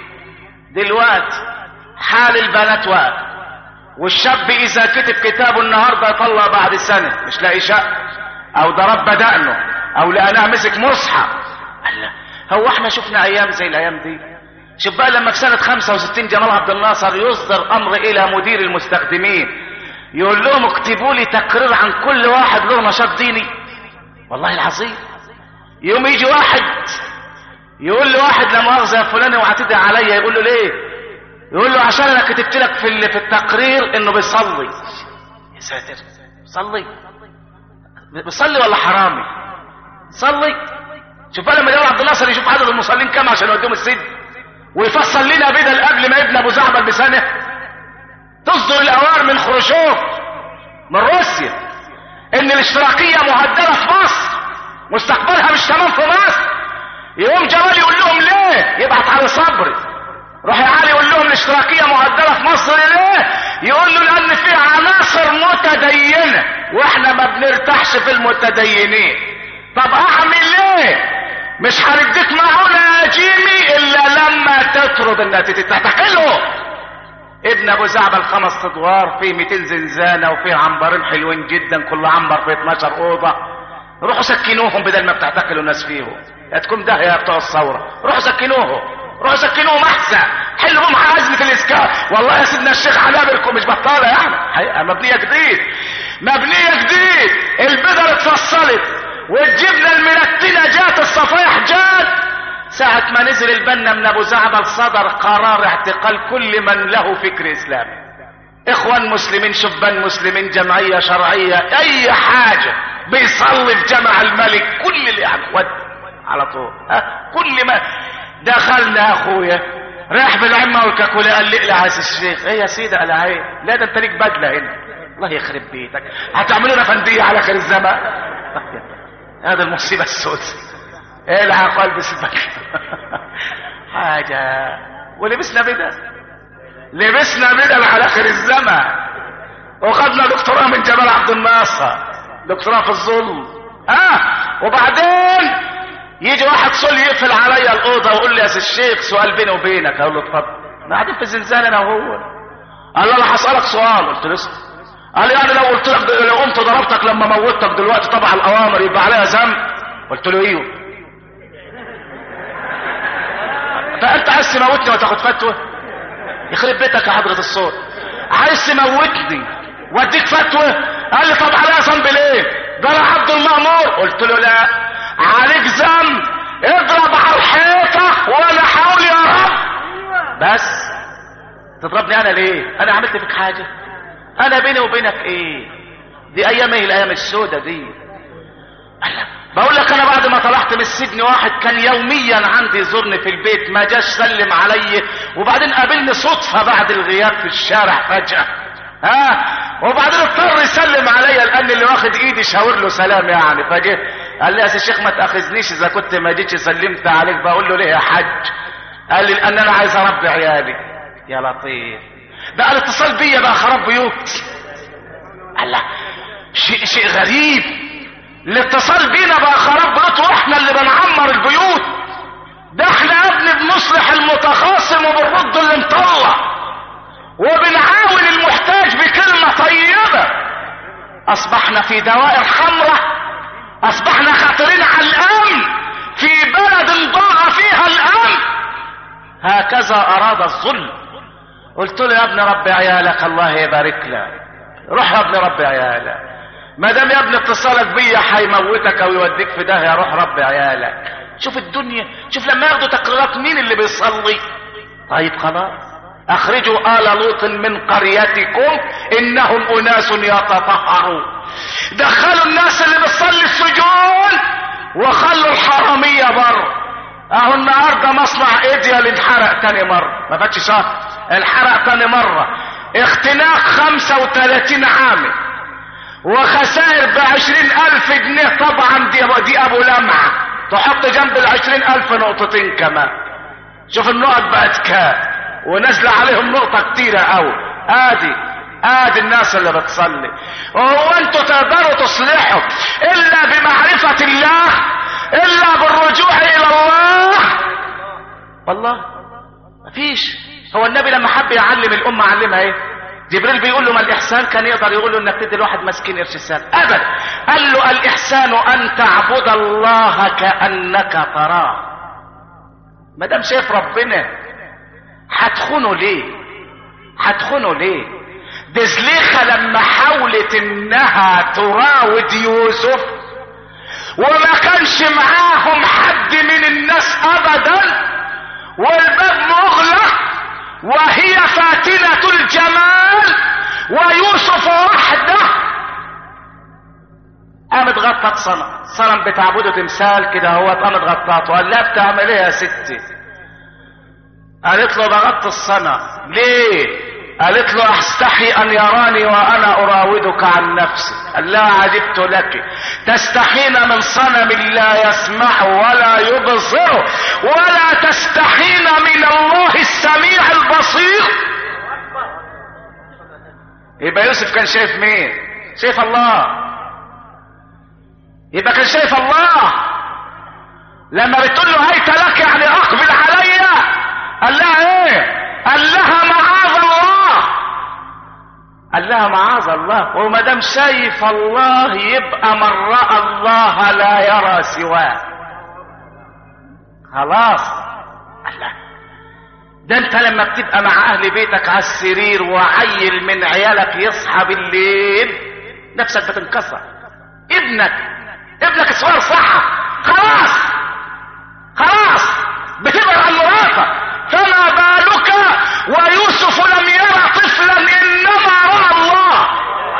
دلوقتي حال البنات واقف والشاب اذا كتب كتابه النهارده يطلع بعد سنه مش لاقي شقه او ضرب بدأنه او لقناه مسك مصحف الله هو احنا شفنا ايام زي الايام دي شوف بقى لما في سنة 65 جمال عبد الناصر يصدر امر الى مدير المستخدمين يقول لهم اكتبوا لي تقرير عن كل واحد له نشاط ديني والله العظيم يوم يجي واحد يقول له واحد لا مؤاخذه يا فلان وهتدعي عليا يقول له ليه يقول له عشان انا كتبت لك في ال- في التقرير انه بيصلي يا ساتر بيصلي بيصلي ولا حرامي صلي شوف بقى لما جمال عبد الناصر يشوف عدد المصلين كام عشان يوديهم السجن ويفصل لنا بدل قبل ما ابن ابو زعبل بسنه تصدر الاوامر من خروشوف من روسيا ان الاشتراكيه مهدده في مصر مستقبلها مش تمام في مصر يقوم جمال يقول لهم ليه يبعت على صبري روح يا علي يقول لهم الاشتراكيه مهدده في مصر ليه يقول له لان في عناصر متدينه واحنا ما بنرتاحش في المتدينين طب اعمل ايه مش هنديك معونه يا جيمي الا لما تطرد النتيجه تتحله ابن ابو زعبل خمس ادوار فيه 200 زنزانه وفيه عنبرين حلوين جدا كل عنبر فيه 12 اوضه روحوا سكنوهم بدل ما بتعتقلوا الناس فيهم يا تكون ده يا بتوع الثوره روحوا سكنوهم روحوا سكنوهم احسن حلوا مع ازمه الاسكان والله يا سيدنا الشيخ عنابركم مش بطاله يعني حقيقه مبنيه جديد مبنيه جديد البذر اتفصلت والجبنه الملتنه جات الصفايح جات ساعة ما نزل البنا من ابو زعبل صدر قرار اعتقال كل من له فكر اسلامي اخوان مسلمين شبان مسلمين جمعية شرعية اي حاجة بيصلي في جمع الملك كل اللي يعني ود على طول ها كل ما دخلنا يا اخويا راح بالعمة والكاكولا قال لي اقلع يا الشيخ ايه يا سيدي قال عيب لا ده انت ليك بدلة هنا الله يخرب بيتك هتعملوا لنا فندية على اخر الزمان هذا المصيبة السوداء العب البس البدله حاجه ولبسنا بدل لبسنا بدل على اخر الزمن وخدنا دكتوراه من جمال عبد الناصر دكتوراه في الظلم اه وبعدين يجي واحد صل يقفل عليا الاوضه ويقول لي يا سي الشيخ سؤال بيني وبينك اقول له اتفضل احنا قاعدين في زنزانه انا وهو قال له انا هسالك سؤال قلت له اسال قال لي يعني لو قلت لك لو قمت ضربتك لما موتك دلوقتي طبعا الاوامر يبقى عليها ذنب قلت له ايوه فانت عايز تموتني وتاخد فتوى يخرب بيتك يا حضرة الصوت عايز تموتني واديك فتوى قال لي طب عليها ذنب ليه ده انا عبد المأمور قلت له لا عليك ذنب اضرب على الحيطة وانا حاول يا رب بس تضربني انا ليه انا عملت فيك حاجة انا بيني وبينك ايه دي ايام ايه الايام السودة دي الله بقول لك انا بعد ما طلعت من السجن واحد كان يوميا عندي يزورني في البيت ما جاش سلم علي وبعدين قابلني صدفة بعد الغياب في الشارع فجأة ها وبعدين اضطر يسلم عليا لان اللي واخد ايدي شاور له سلام يعني فجه قال لي يا سي الشيخ ما تاخذنيش اذا كنت ما جيتش سلمت عليك بقول له ليه يا حاج قال لي لان انا عايز اربي عيالي يا لطيف بقى الاتصال بيا بقى خراب بيوت الله شيء شيء غريب الاتصال بينا بقى خراب بيوت واحنا اللي بنعمر البيوت ده احنا يا ابني بنصلح المتخاصم وبنرد اللي مطلع وبنعاون المحتاج بكلمة طيبة اصبحنا في دوائر حمراء اصبحنا خاطرين على الامن في بلد ضاع فيها الامن هكذا اراد الظلم قلت له يا ابن ربي عيالك الله يبارك لك روح يا ابن ربي عيالك ما دام يا ابن اتصالك بيا هيموتك او يوديك في داهيه روح ربي عيالك شوف الدنيا شوف لما ياخدوا تقريرات مين اللي بيصلي طيب خلاص اخرجوا آل لوط من قريتكم انهم اناس يتطهرون دخلوا الناس اللي بتصلي السجون وخلوا الحرامية بره اهو النهاردة مصنع ايديا اللي انحرق تاني مرة ما فاتش شهر انحرق تاني مرة اختناق خمسة وتلاتين عامل وخسائر بعشرين الف جنيه طبعا دي, دي ابو لمعة تحط جنب العشرين الف نقطتين كمان شوف النقط بقت كام ونزل عليهم نقطة كتيرة قوي ادي ادي الناس اللي بتصلي وهو انتوا تقدروا تصلحوا الا بمعرفة الله الا بالرجوع الى الله والله مفيش هو النبي لما حب يعلم الامة علمها ايه جبريل بيقول له ما الاحسان كان يقدر يقول له انك تدي لواحد مسكين قرش السنة ابدا قال له الاحسان ان تعبد الله كانك تراه ما دام شايف ربنا هتخونه ليه هتخونه ليه ده زليخة لما حاولت انها تراود يوسف وما كانش معاهم حد من الناس ابدا والباب مغلق وهي فاتنة الجمال ويوسف وحده قامت غطت صنم صنم بتعبده تمثال كده هو قامت غطاته قال لا بتعمل ايه يا ستي قالت له بغطي الصنم ليه قالت له استحي ان يراني وانا اراودك عن نفسي قال لا عجبت لك تستحين من صنم لا يسمع ولا يبصر ولا تستحين من الله السميع البصير يبقى يوسف كان شايف مين شايف الله يبقى كان شايف الله لما بتقول له هيت لك يعني اقبل عليا قال لها ايه قال لها معاذ الله قال لها معاذ الله وما دام شايف الله يبقى من راى الله لا يرى سواه خلاص الله ده انت لما بتبقى مع اهل بيتك على السرير وعيل من عيالك يصحى بالليل نفسك بتنكسر ابنك ابنك الصغير صحى خلاص خلاص بتبعد عن مراتك فما بالك ويوسف لم يرى طفلا انما راى الله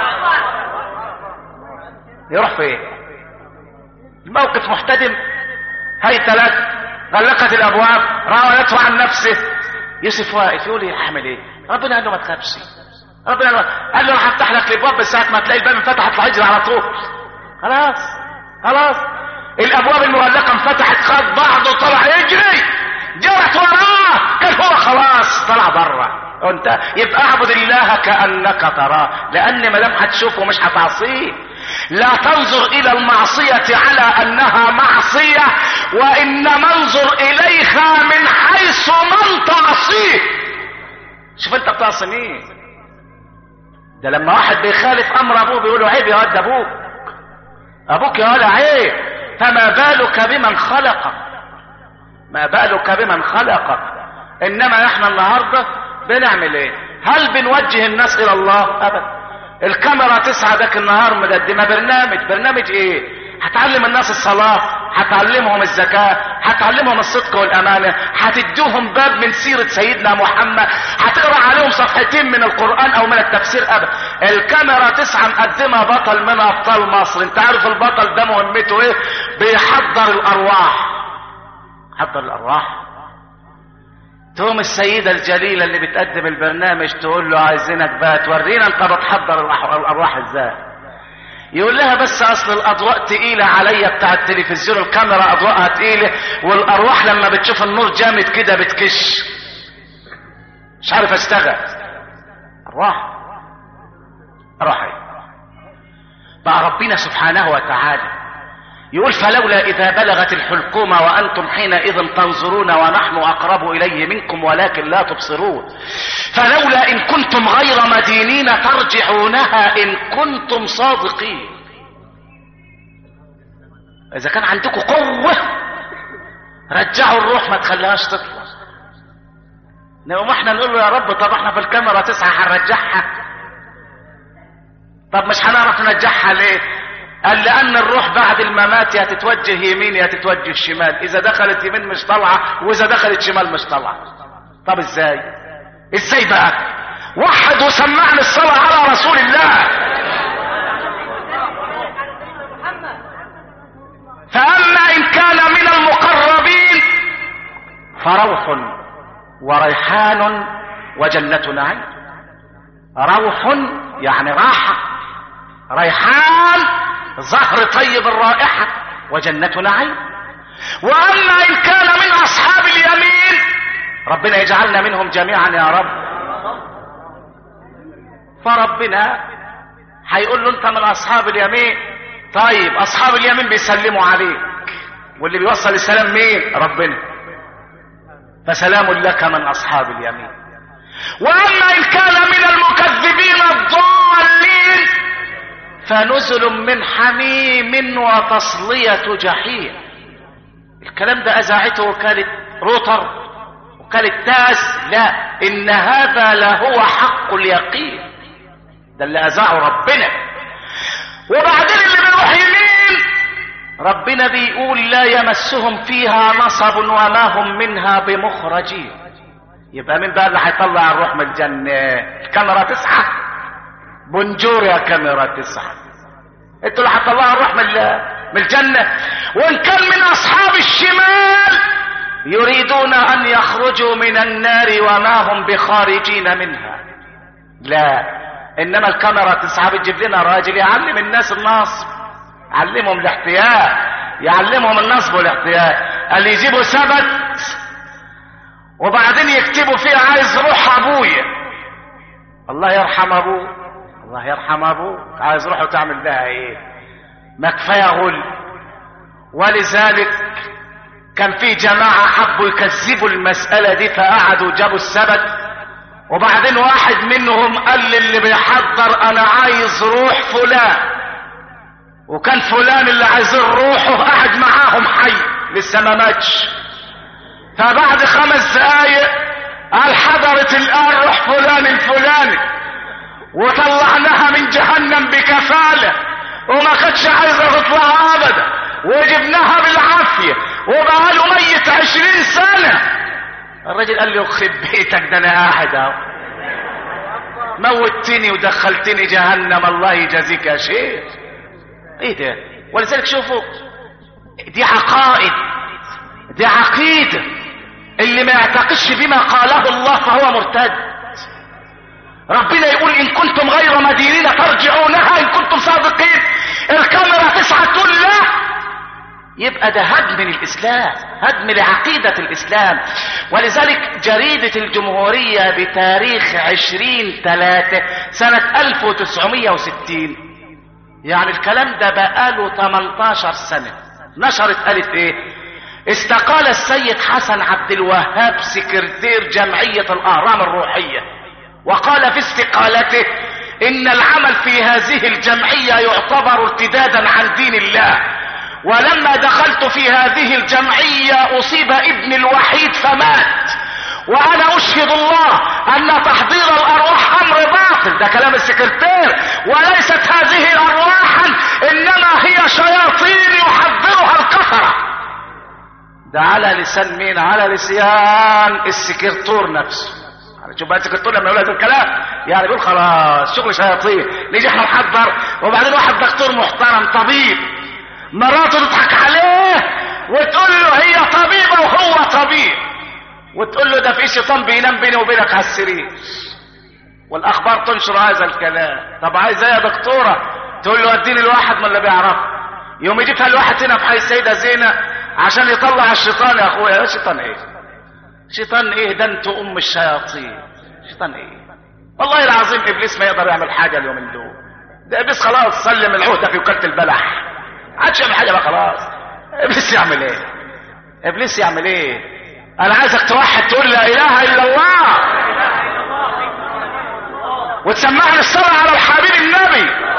يروح فين الموقف محتدم هاي ثلاث غلقت الابواب راودته عن نفسه يوسف واقف يقول ايه اعمل ايه ربنا قال له ما تخافش ربنا قال له انا هفتح لك الابواب بس ساعه ما تلاقي الباب انفتح اطلع اجري على طول خلاص خلاص الابواب المغلقه انفتحت خد بعضه طلع يجري جرت وراه كان هو خلاص طلع بره انت يبقى اعبد الله كانك تراه لان ما دام هتشوفه مش هتعصيه لا تنظر الى المعصيه على انها معصيه وانما انظر اليها من حيث من تعصيه شوف انت بتعصي مين ده لما واحد بيخالف امر ابوه بيقول له عيب يا ولد ابوك ابوك يا ولد عيب فما بالك بمن خلقك ما بالك بمن خلقك انما احنا النهارده بنعمل ايه هل بنوجه الناس الى الله ابدا الكاميرا تسعة ذاك النهار مقدمه برنامج برنامج ايه هتعلم الناس الصلاة هتعلمهم الزكاة هتعلمهم الصدق والأمانة هتديهم باب من سيرة سيدنا محمد هتقرأ عليهم صفحتين من القرآن أو من التفسير أبدا الكاميرا تسعة مقدمة بطل من أبطال مصر انت عارف البطل ده مهمته ايه بيحضر الأرواح حضر الأرواح تقوم السيدة الجليلة اللي بتقدم البرنامج تقول له عايزينك بقى تورينا انت بتحضر الأرواح ازاي يقول لها بس اصل الاضواء تقيلة عليا بتاع التلفزيون الكاميرا اضواءها تقيلة والارواح لما بتشوف النور جامد كده بتكش مش عارف اشتغل ارواح ارواح ايه بقى ربنا سبحانه وتعالى يقول فلولا إذا بلغت الحلقوم وأنتم حينئذ تنظرون ونحن أقرب إليه منكم ولكن لا تبصرون فلولا إن كنتم غير مدينين ترجعونها إن كنتم صادقين إذا كان عندكم قوة رجعوا الروح ما تخليهاش تطلع نقوم احنا نقول له يا رب طب احنا في الكاميرا تسعة هنرجعها طب مش هنعرف نرجعها ليه قال لان الروح بعد الممات يا تتوجه يمين يا تتوجه شمال اذا دخلت يمين مش طالعه واذا دخلت شمال مش طالعه طب ازاي ازاي بقى وحد وسمعني الصلاه على رسول الله فاما ان كان من المقربين فروح وريحان وجنة نعيم روح يعني راحة ريحان زهر طيب الرائحة وجنة نعيم وأما إن كان من أصحاب اليمين ربنا يجعلنا منهم جميعا يا رب فربنا هيقول له أنت من أصحاب اليمين طيب أصحاب اليمين بيسلموا عليك واللي بيوصل السلام مين ربنا فسلام لك من أصحاب اليمين وأما إن كان من المكذبين الضالين فنزل من حميم وتصلية جحيم الكلام ده أذاعته وكالة روتر وكالة تاس لا إن هذا لهو حق اليقين ده اللي أذاعه ربنا وبعدين اللي بيروح يمين ربنا بيقول لا يمسهم فيها نصب وما هم منها بمخرجين يبقى مين بقى اللي هيطلع الروح من الجنة الكاميرا تسعة بونجور يا كاميرا تسعة انتوا اللي هتطلعوا الروح من من الجنة وان كان من اصحاب الشمال يريدون ان يخرجوا من النار وما هم بخارجين منها لا انما الكاميرا تسعة بتجيب لنا راجل يعلم الناس النصب يعلمهم الاحتياء يعلمهم النصب والاحتياء اللي يجيبوا سبت وبعدين يكتبوا فيه عايز روح ابويا الله يرحم ابوه الله يرحم ابوه عايز روحه تعمل بها ايه ما كفايه غل ولذلك كان في جماعة حبوا يكذبوا المسألة دي فقعدوا جابوا السبت وبعدين واحد منهم قال للي بيحضر انا عايز روح فلان وكان فلان اللي عايزين روحه قاعد معاهم حي لسه ما ماتش فبعد خمس دقايق قال حضرت الان روح فلان الفلاني وطلعناها من جهنم بكفالة وما كانتش عايزة تطلع ابدا وجبناها بالعافية وبقاله ميت عشرين سنة الراجل قال لي يخرب بيتك ده انا قاعد اهو موتني ودخلتني جهنم الله يجازيك يا شيخ ايه ده ولذلك شوفوا دي عقائد دي عقيدة اللي ما يعتقدش بما قاله الله فهو مرتد ربنا يقول ان كنتم غير مدينين ترجعونها ان كنتم صادقين الكاميرا تسعة تقول لا يبقى ده هدم للإسلام هدم لعقيدة الإسلام ولذلك جريدة الجمهورية بتاريخ عشرين ثلاثة سنة 1960 يعني الكلام ده بقاله 18 سنة نشرت قالت ايه استقال السيد حسن عبد الوهاب سكرتير جمعية الأهرام الروحية وقال في استقالته إن العمل في هذه الجمعية يعتبر ارتدادا عن دين الله ولما دخلت في هذه الجمعية أصيب ابني الوحيد فمات وأنا أشهد الله أن تحضير الأرواح أمر باطل ده كلام السكرتير وليست هذه أرواحا إنما هي شياطين يحضرها الكفرة ده على لسان مين على لسان السكرتور نفسه شوف بقى السكرتور لما يقول هذا الكلام يعني بيقول خلاص شغل شياطين نيجي احنا نحضر وبعدين واحد دكتور محترم طبيب مراته تضحك عليه وتقول له هي طبيبة وهو طبيب وتقول له ده في شيطان بينام بيني وبينك على السرير والاخبار تنشر هذا الكلام طب عايز ايه يا دكتوره تقول له اديني الواحد من اللي بيعرف يوم يجيبها الواحد هنا في حي السيده زينه عشان يطلع الشيطان يا اخويا شيطان ايه شيطان ايه ده انتوا ام الشياطين شيطان ايه والله العظيم ابليس ما يقدر يعمل حاجه اليومين دول ده ابليس خلاص سلم العهده في وكاله البلح عادش يعمل حاجه بقى خلاص ابليس يعمل ايه ابليس يعمل ايه انا عايزك توحد تقول لا اله الا الله وتسمعني الصلاه على الحبيب النبي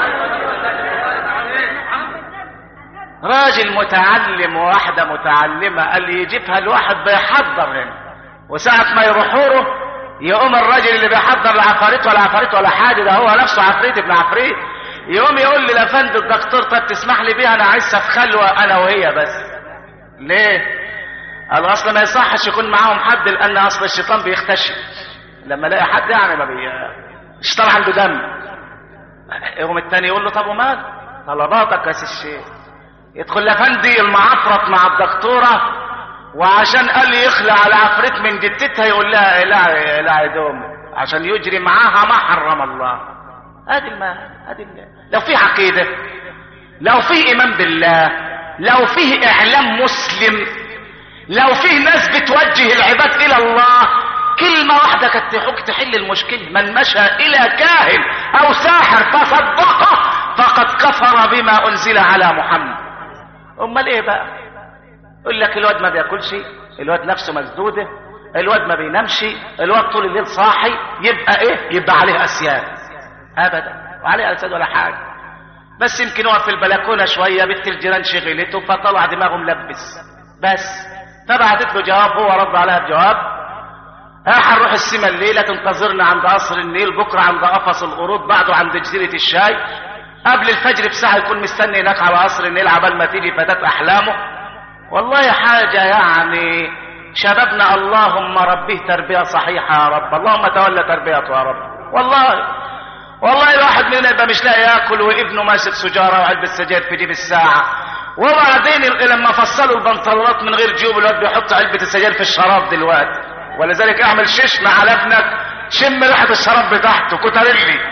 راجل متعلم وواحدة متعلمة قال لي يجيبها الواحد بيحضر هنا وساعة ما يروحوا له يقوم الراجل اللي بيحضر لا عفاريت ولا عفاريت ولا حاجة ده هو نفسه عفريت ابن عفريت يقوم يقول لي لافند الدكتور طب تسمح لي بيها انا عايز في خلوة انا وهي بس ليه؟ قال اصلا ما يصحش يكون معاهم حد لان اصل الشيطان بيختشي لما الاقي حد يعني ما بي الشيطان عنده دم يقوم التاني يقول له طب ومال طلباتك يا سي الشيخ يدخل لافندي المعفرط مع الدكتورة وعشان قال لي يخلع العفريت من جتتها يقول لها لا لا يا دوم عشان يجري معاها ما حرم الله ادي المال ادي المال لو في عقيدة لو في ايمان بالله لو فيه اعلام مسلم لو فيه ناس بتوجه العباد الى الله كلمة واحدة كانت تحك تحل المشكلة من مشى الى كاهن او ساحر فصدقه فقد كفر بما انزل على محمد امال ايه بقى يقول لك الواد ما بياكلش الواد نفسه مسدوده الواد ما بينامش الواد طول الليل صاحي يبقى ايه يبقى عليه اسياد ابدا وعليه اسياد ولا حاجه بس يمكن يقف في البلكونه شويه بنت الجيران شغلته فطلع دماغه ملبس بس فبعتت له جواب هو رد عليها بجواب اه هنروح السما الليله تنتظرنا عند قصر النيل بكره عند قفص القرود بعده عند جزيره الشاي قبل الفجر بساعة يكون مستني هناك على قصر النيل عبال ما تيجي فتاة أحلامه والله حاجة يعني شبابنا اللهم ربيه تربية صحيحة يا رب اللهم تولى تربيته يا رب والله والله الواحد مننا يبقى مش لاقي ياكل وابنه ماسك سجارة وعلبة سجاير في جيب الساعة وبعدين لما فصلوا البنطلونات من غير جيوب الواد بيحط علبة السجاير في الشراب دلوقتي ولذلك اعمل ششم على ابنك شم ريحة الشراب بتاعته كترلي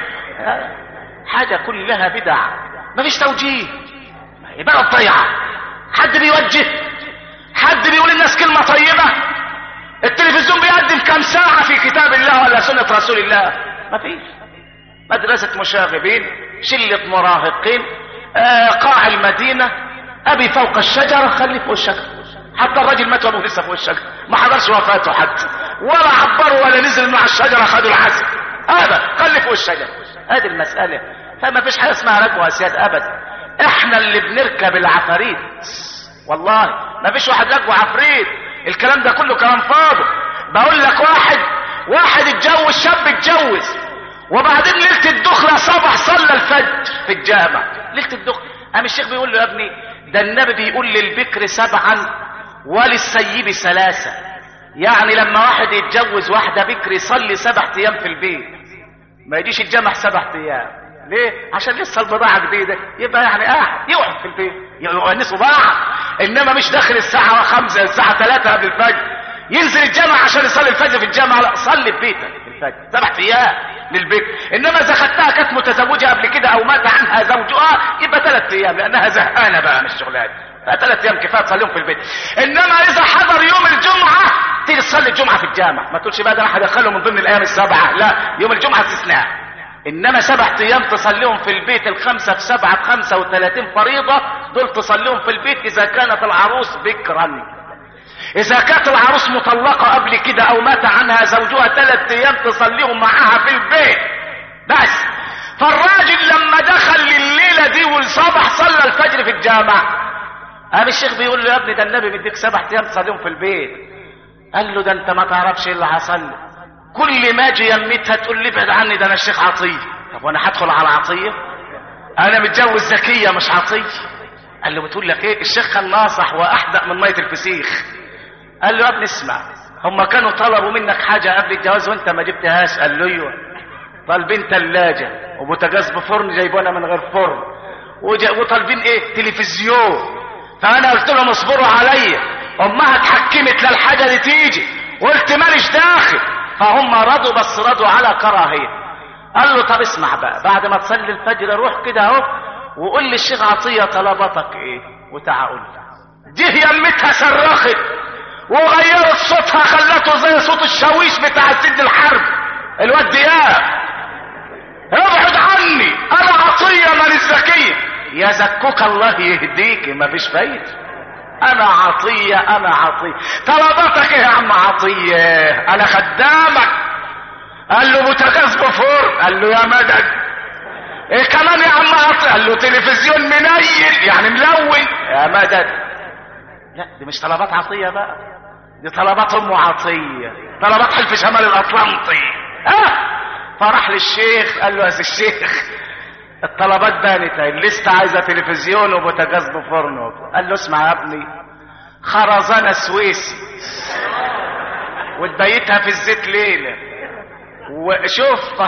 حاجة كلها بدع مفيش توجيه يبقى الضيعة حد بيوجه حد بيقول الناس كلمة طيبة التلفزيون بيقدم كم ساعة في كتاب الله ولا سنة رسول الله مفيش مدرسة مشاغبين شلة مراهقين آه قاع المدينة أبي فوق الشجرة خلي فوق الشجرة حتى الراجل مات وابوه لسه فوق الشجرة ما حضرش وفاته حتى ولا عبروا ولا نزل مع الشجرة خدوا العسل هذا خلي فوق الشجرة هذه المسألة فما فيش حاجة اسمها ركوة أسياد أبدا احنا اللي بنركب العفاريت والله ما فيش واحد ركوة عفريت الكلام ده كله كلام فاضي بقول لك واحد واحد اتجوز شاب اتجوز وبعدين ليلة الدخلة صبح صلى الفجر في الجامع ليلة الدخلة قام الشيخ بيقول له يا ابني ده النبي بيقول للبكر سبعا وللسيب ثلاثة يعني لما واحد يتجوز واحدة بكر يصلي سبع ايام في البيت ما يجيش الجامع سبع ايام ليه عشان لسه البضاعة جديدة يبقى يعني قاعد يقعد في البيت يؤنسوا بعض انما مش داخل الساعة خمسة الساعة ثلاثة قبل الفجر ينزل الجامع عشان يصلي الفجر في الجامع لا صلي في بيتك في الفجر سبع ايام للبيت انما اذا خدتها كانت متزوجة قبل كده او مات عنها زوجها يبقى ثلاث ايام لانها زهقانة بقى من الشغلات فثلاث ايام كفايه تصليهم في البيت انما اذا حضر يوم الجمعه تيجي تصلي الجمعه في الجامع ما تقولش بقى ده انا هدخله من ضمن الايام السبعه لا يوم الجمعه استثناء انما سبع ايام تصليهم في البيت الخمسه في سبعه بخمسه وثلاثين فريضه دول تصليهم في البيت اذا كانت العروس بكرا اذا كانت العروس مطلقه قبل كده او مات عنها زوجها ثلاث ايام تصليهم معاها في البيت بس فالراجل لما دخل لليله دي والصبح صلى الفجر في الجامع قام الشيخ بيقول له يا ابني ده النبي مديك سبع ايام تصليهم في البيت قال له ده انت ما تعرفش ايه اللي حصل كل ما اجي يمتها تقول لي ابعد عني ده انا الشيخ عطيه طب وانا هدخل على عطيه انا متجوز زكيه مش عطيه قال له بتقول لك ايه الشيخ كان ناصح واحدق من ميه الفسيخ قال له يا ابني اسمع هم كانوا طلبوا منك حاجه قبل الجواز وانت ما جبتهاش قال له ايوه طالبين ثلاجه وبوتاجاز بفرن جايبونا من غير فرن وطالبين ايه تلفزيون فانا قلت لهم اصبروا عليا امها اتحكمت للحاجه دي تيجي قلت ماليش داخل فهم رضوا بس رضوا على كراهيه قال له طب اسمع بقى بعد ما تصلي الفجر روح كده اهو وقول للشيخ عطيه طلباتك ايه وتعال قول جه يمتها صرخت وغيرت صوتها خلته زي صوت الشاويش بتاع سد الحرب الواد دياب ابعد عني انا عطيه من الزكيه يزكوك الله يهديك مفيش فايده انا عطية انا عطية طلباتك ايه يا عم عطية انا خدامك قال له بوتاجاز بفور قال له يا مدد ايه كمان يا عم عطية قال له تلفزيون منيل يعني ملون يا مدد لا دي مش طلبات عطية بقى دي طلبات ام عطية طلبات حلف شمال الاطلنطي ها فراح للشيخ قال له يا الشيخ الطلبات بانت اهي الليسته عايزه تلفزيون وبوتاجاز بفرن قال له اسمع يا ابني خرزانه سويسي وتبيتها في الزيت ليله وشوف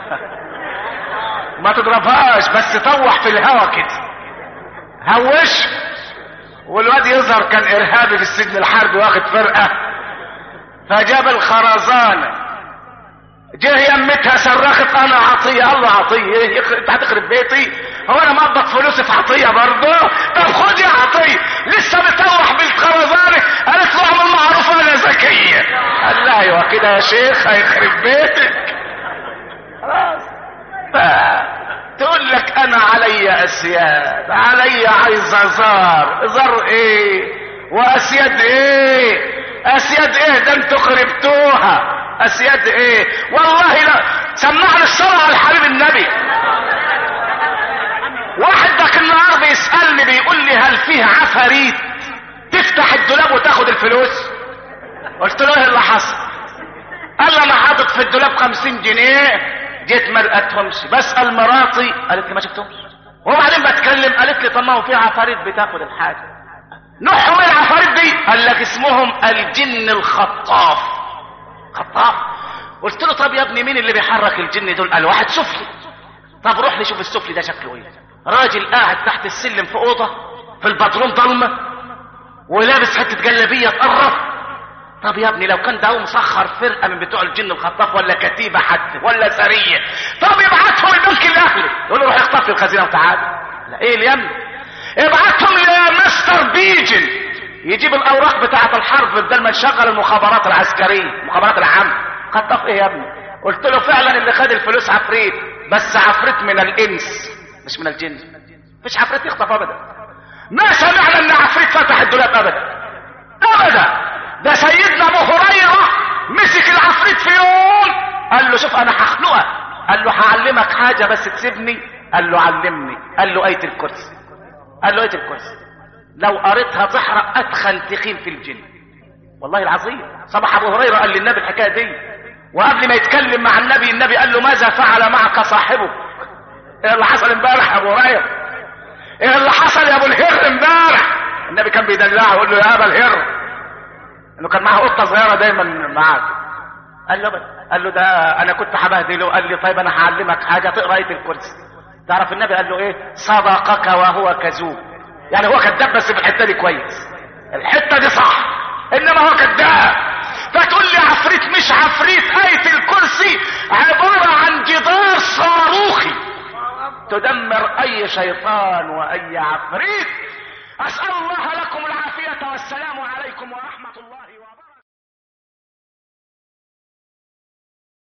ما تضربهاش بس طوح في الهوا كده هوش والواد يظهر كان ارهابي في السجن الحربي واخد فرقه فجاب الخرزانه جه يمتها صرخت انا عطيه الله عطيه انت هتخرب بيتي هو انا مقبض فلوسي في عطيه برضه طب خد يا عطيه لسه بتروح بالخرزانه قالت له اعمل معروف انا ذكيه قال لها ايوه كده يا شيخ هيخرب بيتك خلاص تقول لك انا علي اسياد علي عايز زار زار ايه واسياد ايه اسياد ايه ده انتوا خربتوها اسياد ايه والله لا سمعنا الصلاة على الحبيب النبي واحد ذاك النهار بيسألني بيقول لي هل فيه عفاريت تفتح الدولاب وتاخد الفلوس قلت له ايه اللي حصل قال لي انا حاطط في الدولاب خمسين جنيه جيت ما لقيتهمش بسأل مراتي قالت لي ما شفتهمش وبعدين بتكلم قالت لي طب ما هو في عفاريت بتاخد الحاجة نوعهم ايه العفاريت دي قال لك اسمهم الجن الخطاف خطاف قلت له طب يا ابني مين اللي بيحرك الجن دول قال واحد سفلي طب روح لي شوف السفلي ده شكله ايه راجل قاعد تحت السلم في اوضه في البدروم ضلمه ولابس حته جلابيه تقرب طب يا ابني لو كان ده مسخر فرقه من بتوع الجن الخطاف ولا كتيبه حتى ولا سريه طب ابعتهم البنك الاهلي يقول له روح اخطف لي الخزينه وتعالى لا ايه اليم ابعتهم لمستر بيجن يجيب الاوراق بتاعه الحرب بدل ما نشغل المخابرات العسكريه المخابرات العامه خطف ايه يا ابني قلت له فعلا اللي خد الفلوس عفريت بس عفريت من الانس مش من الجن مفيش عفريت يخطف ابدا ما سمعنا ان عفريت فتح الدولاب ابدا ابدا ده سيدنا ابو هريره مسك العفريت في يوم قال له شوف انا هخنقك قال له هعلمك حاجه بس تسيبني قال له علمني قال له ايه الكرسي قال له ايه الكرسي لو قريتها تحرق اتخن تخين في الجن والله العظيم صبح ابو هريره قال للنبي الحكايه دي وقبل ما يتكلم مع النبي النبي قال له ماذا فعل معك صاحبك ايه اللي حصل امبارح يا ابو هريره ايه اللي حصل يا ابو الهر امبارح النبي كان بيدلعه يقول له يا ابا الهر انه كان معاه قطه صغيره دايما معاه قال له قال له ده انا كنت هبهدله قال لي طيب انا هعلمك حاجه تقرا ايه الكرسي تعرف النبي قال له ايه صدقك وهو كذوب يعني هو كذاب بس في الحته دي كويس الحته دي صح انما هو كذاب فتقول لي عفريت مش عفريت آية الكرسي عبارة عن جدار صاروخي تدمر أي شيطان وأي عفريت أسأل الله لكم العافية والسلام عليكم ورحمة الله وبركاته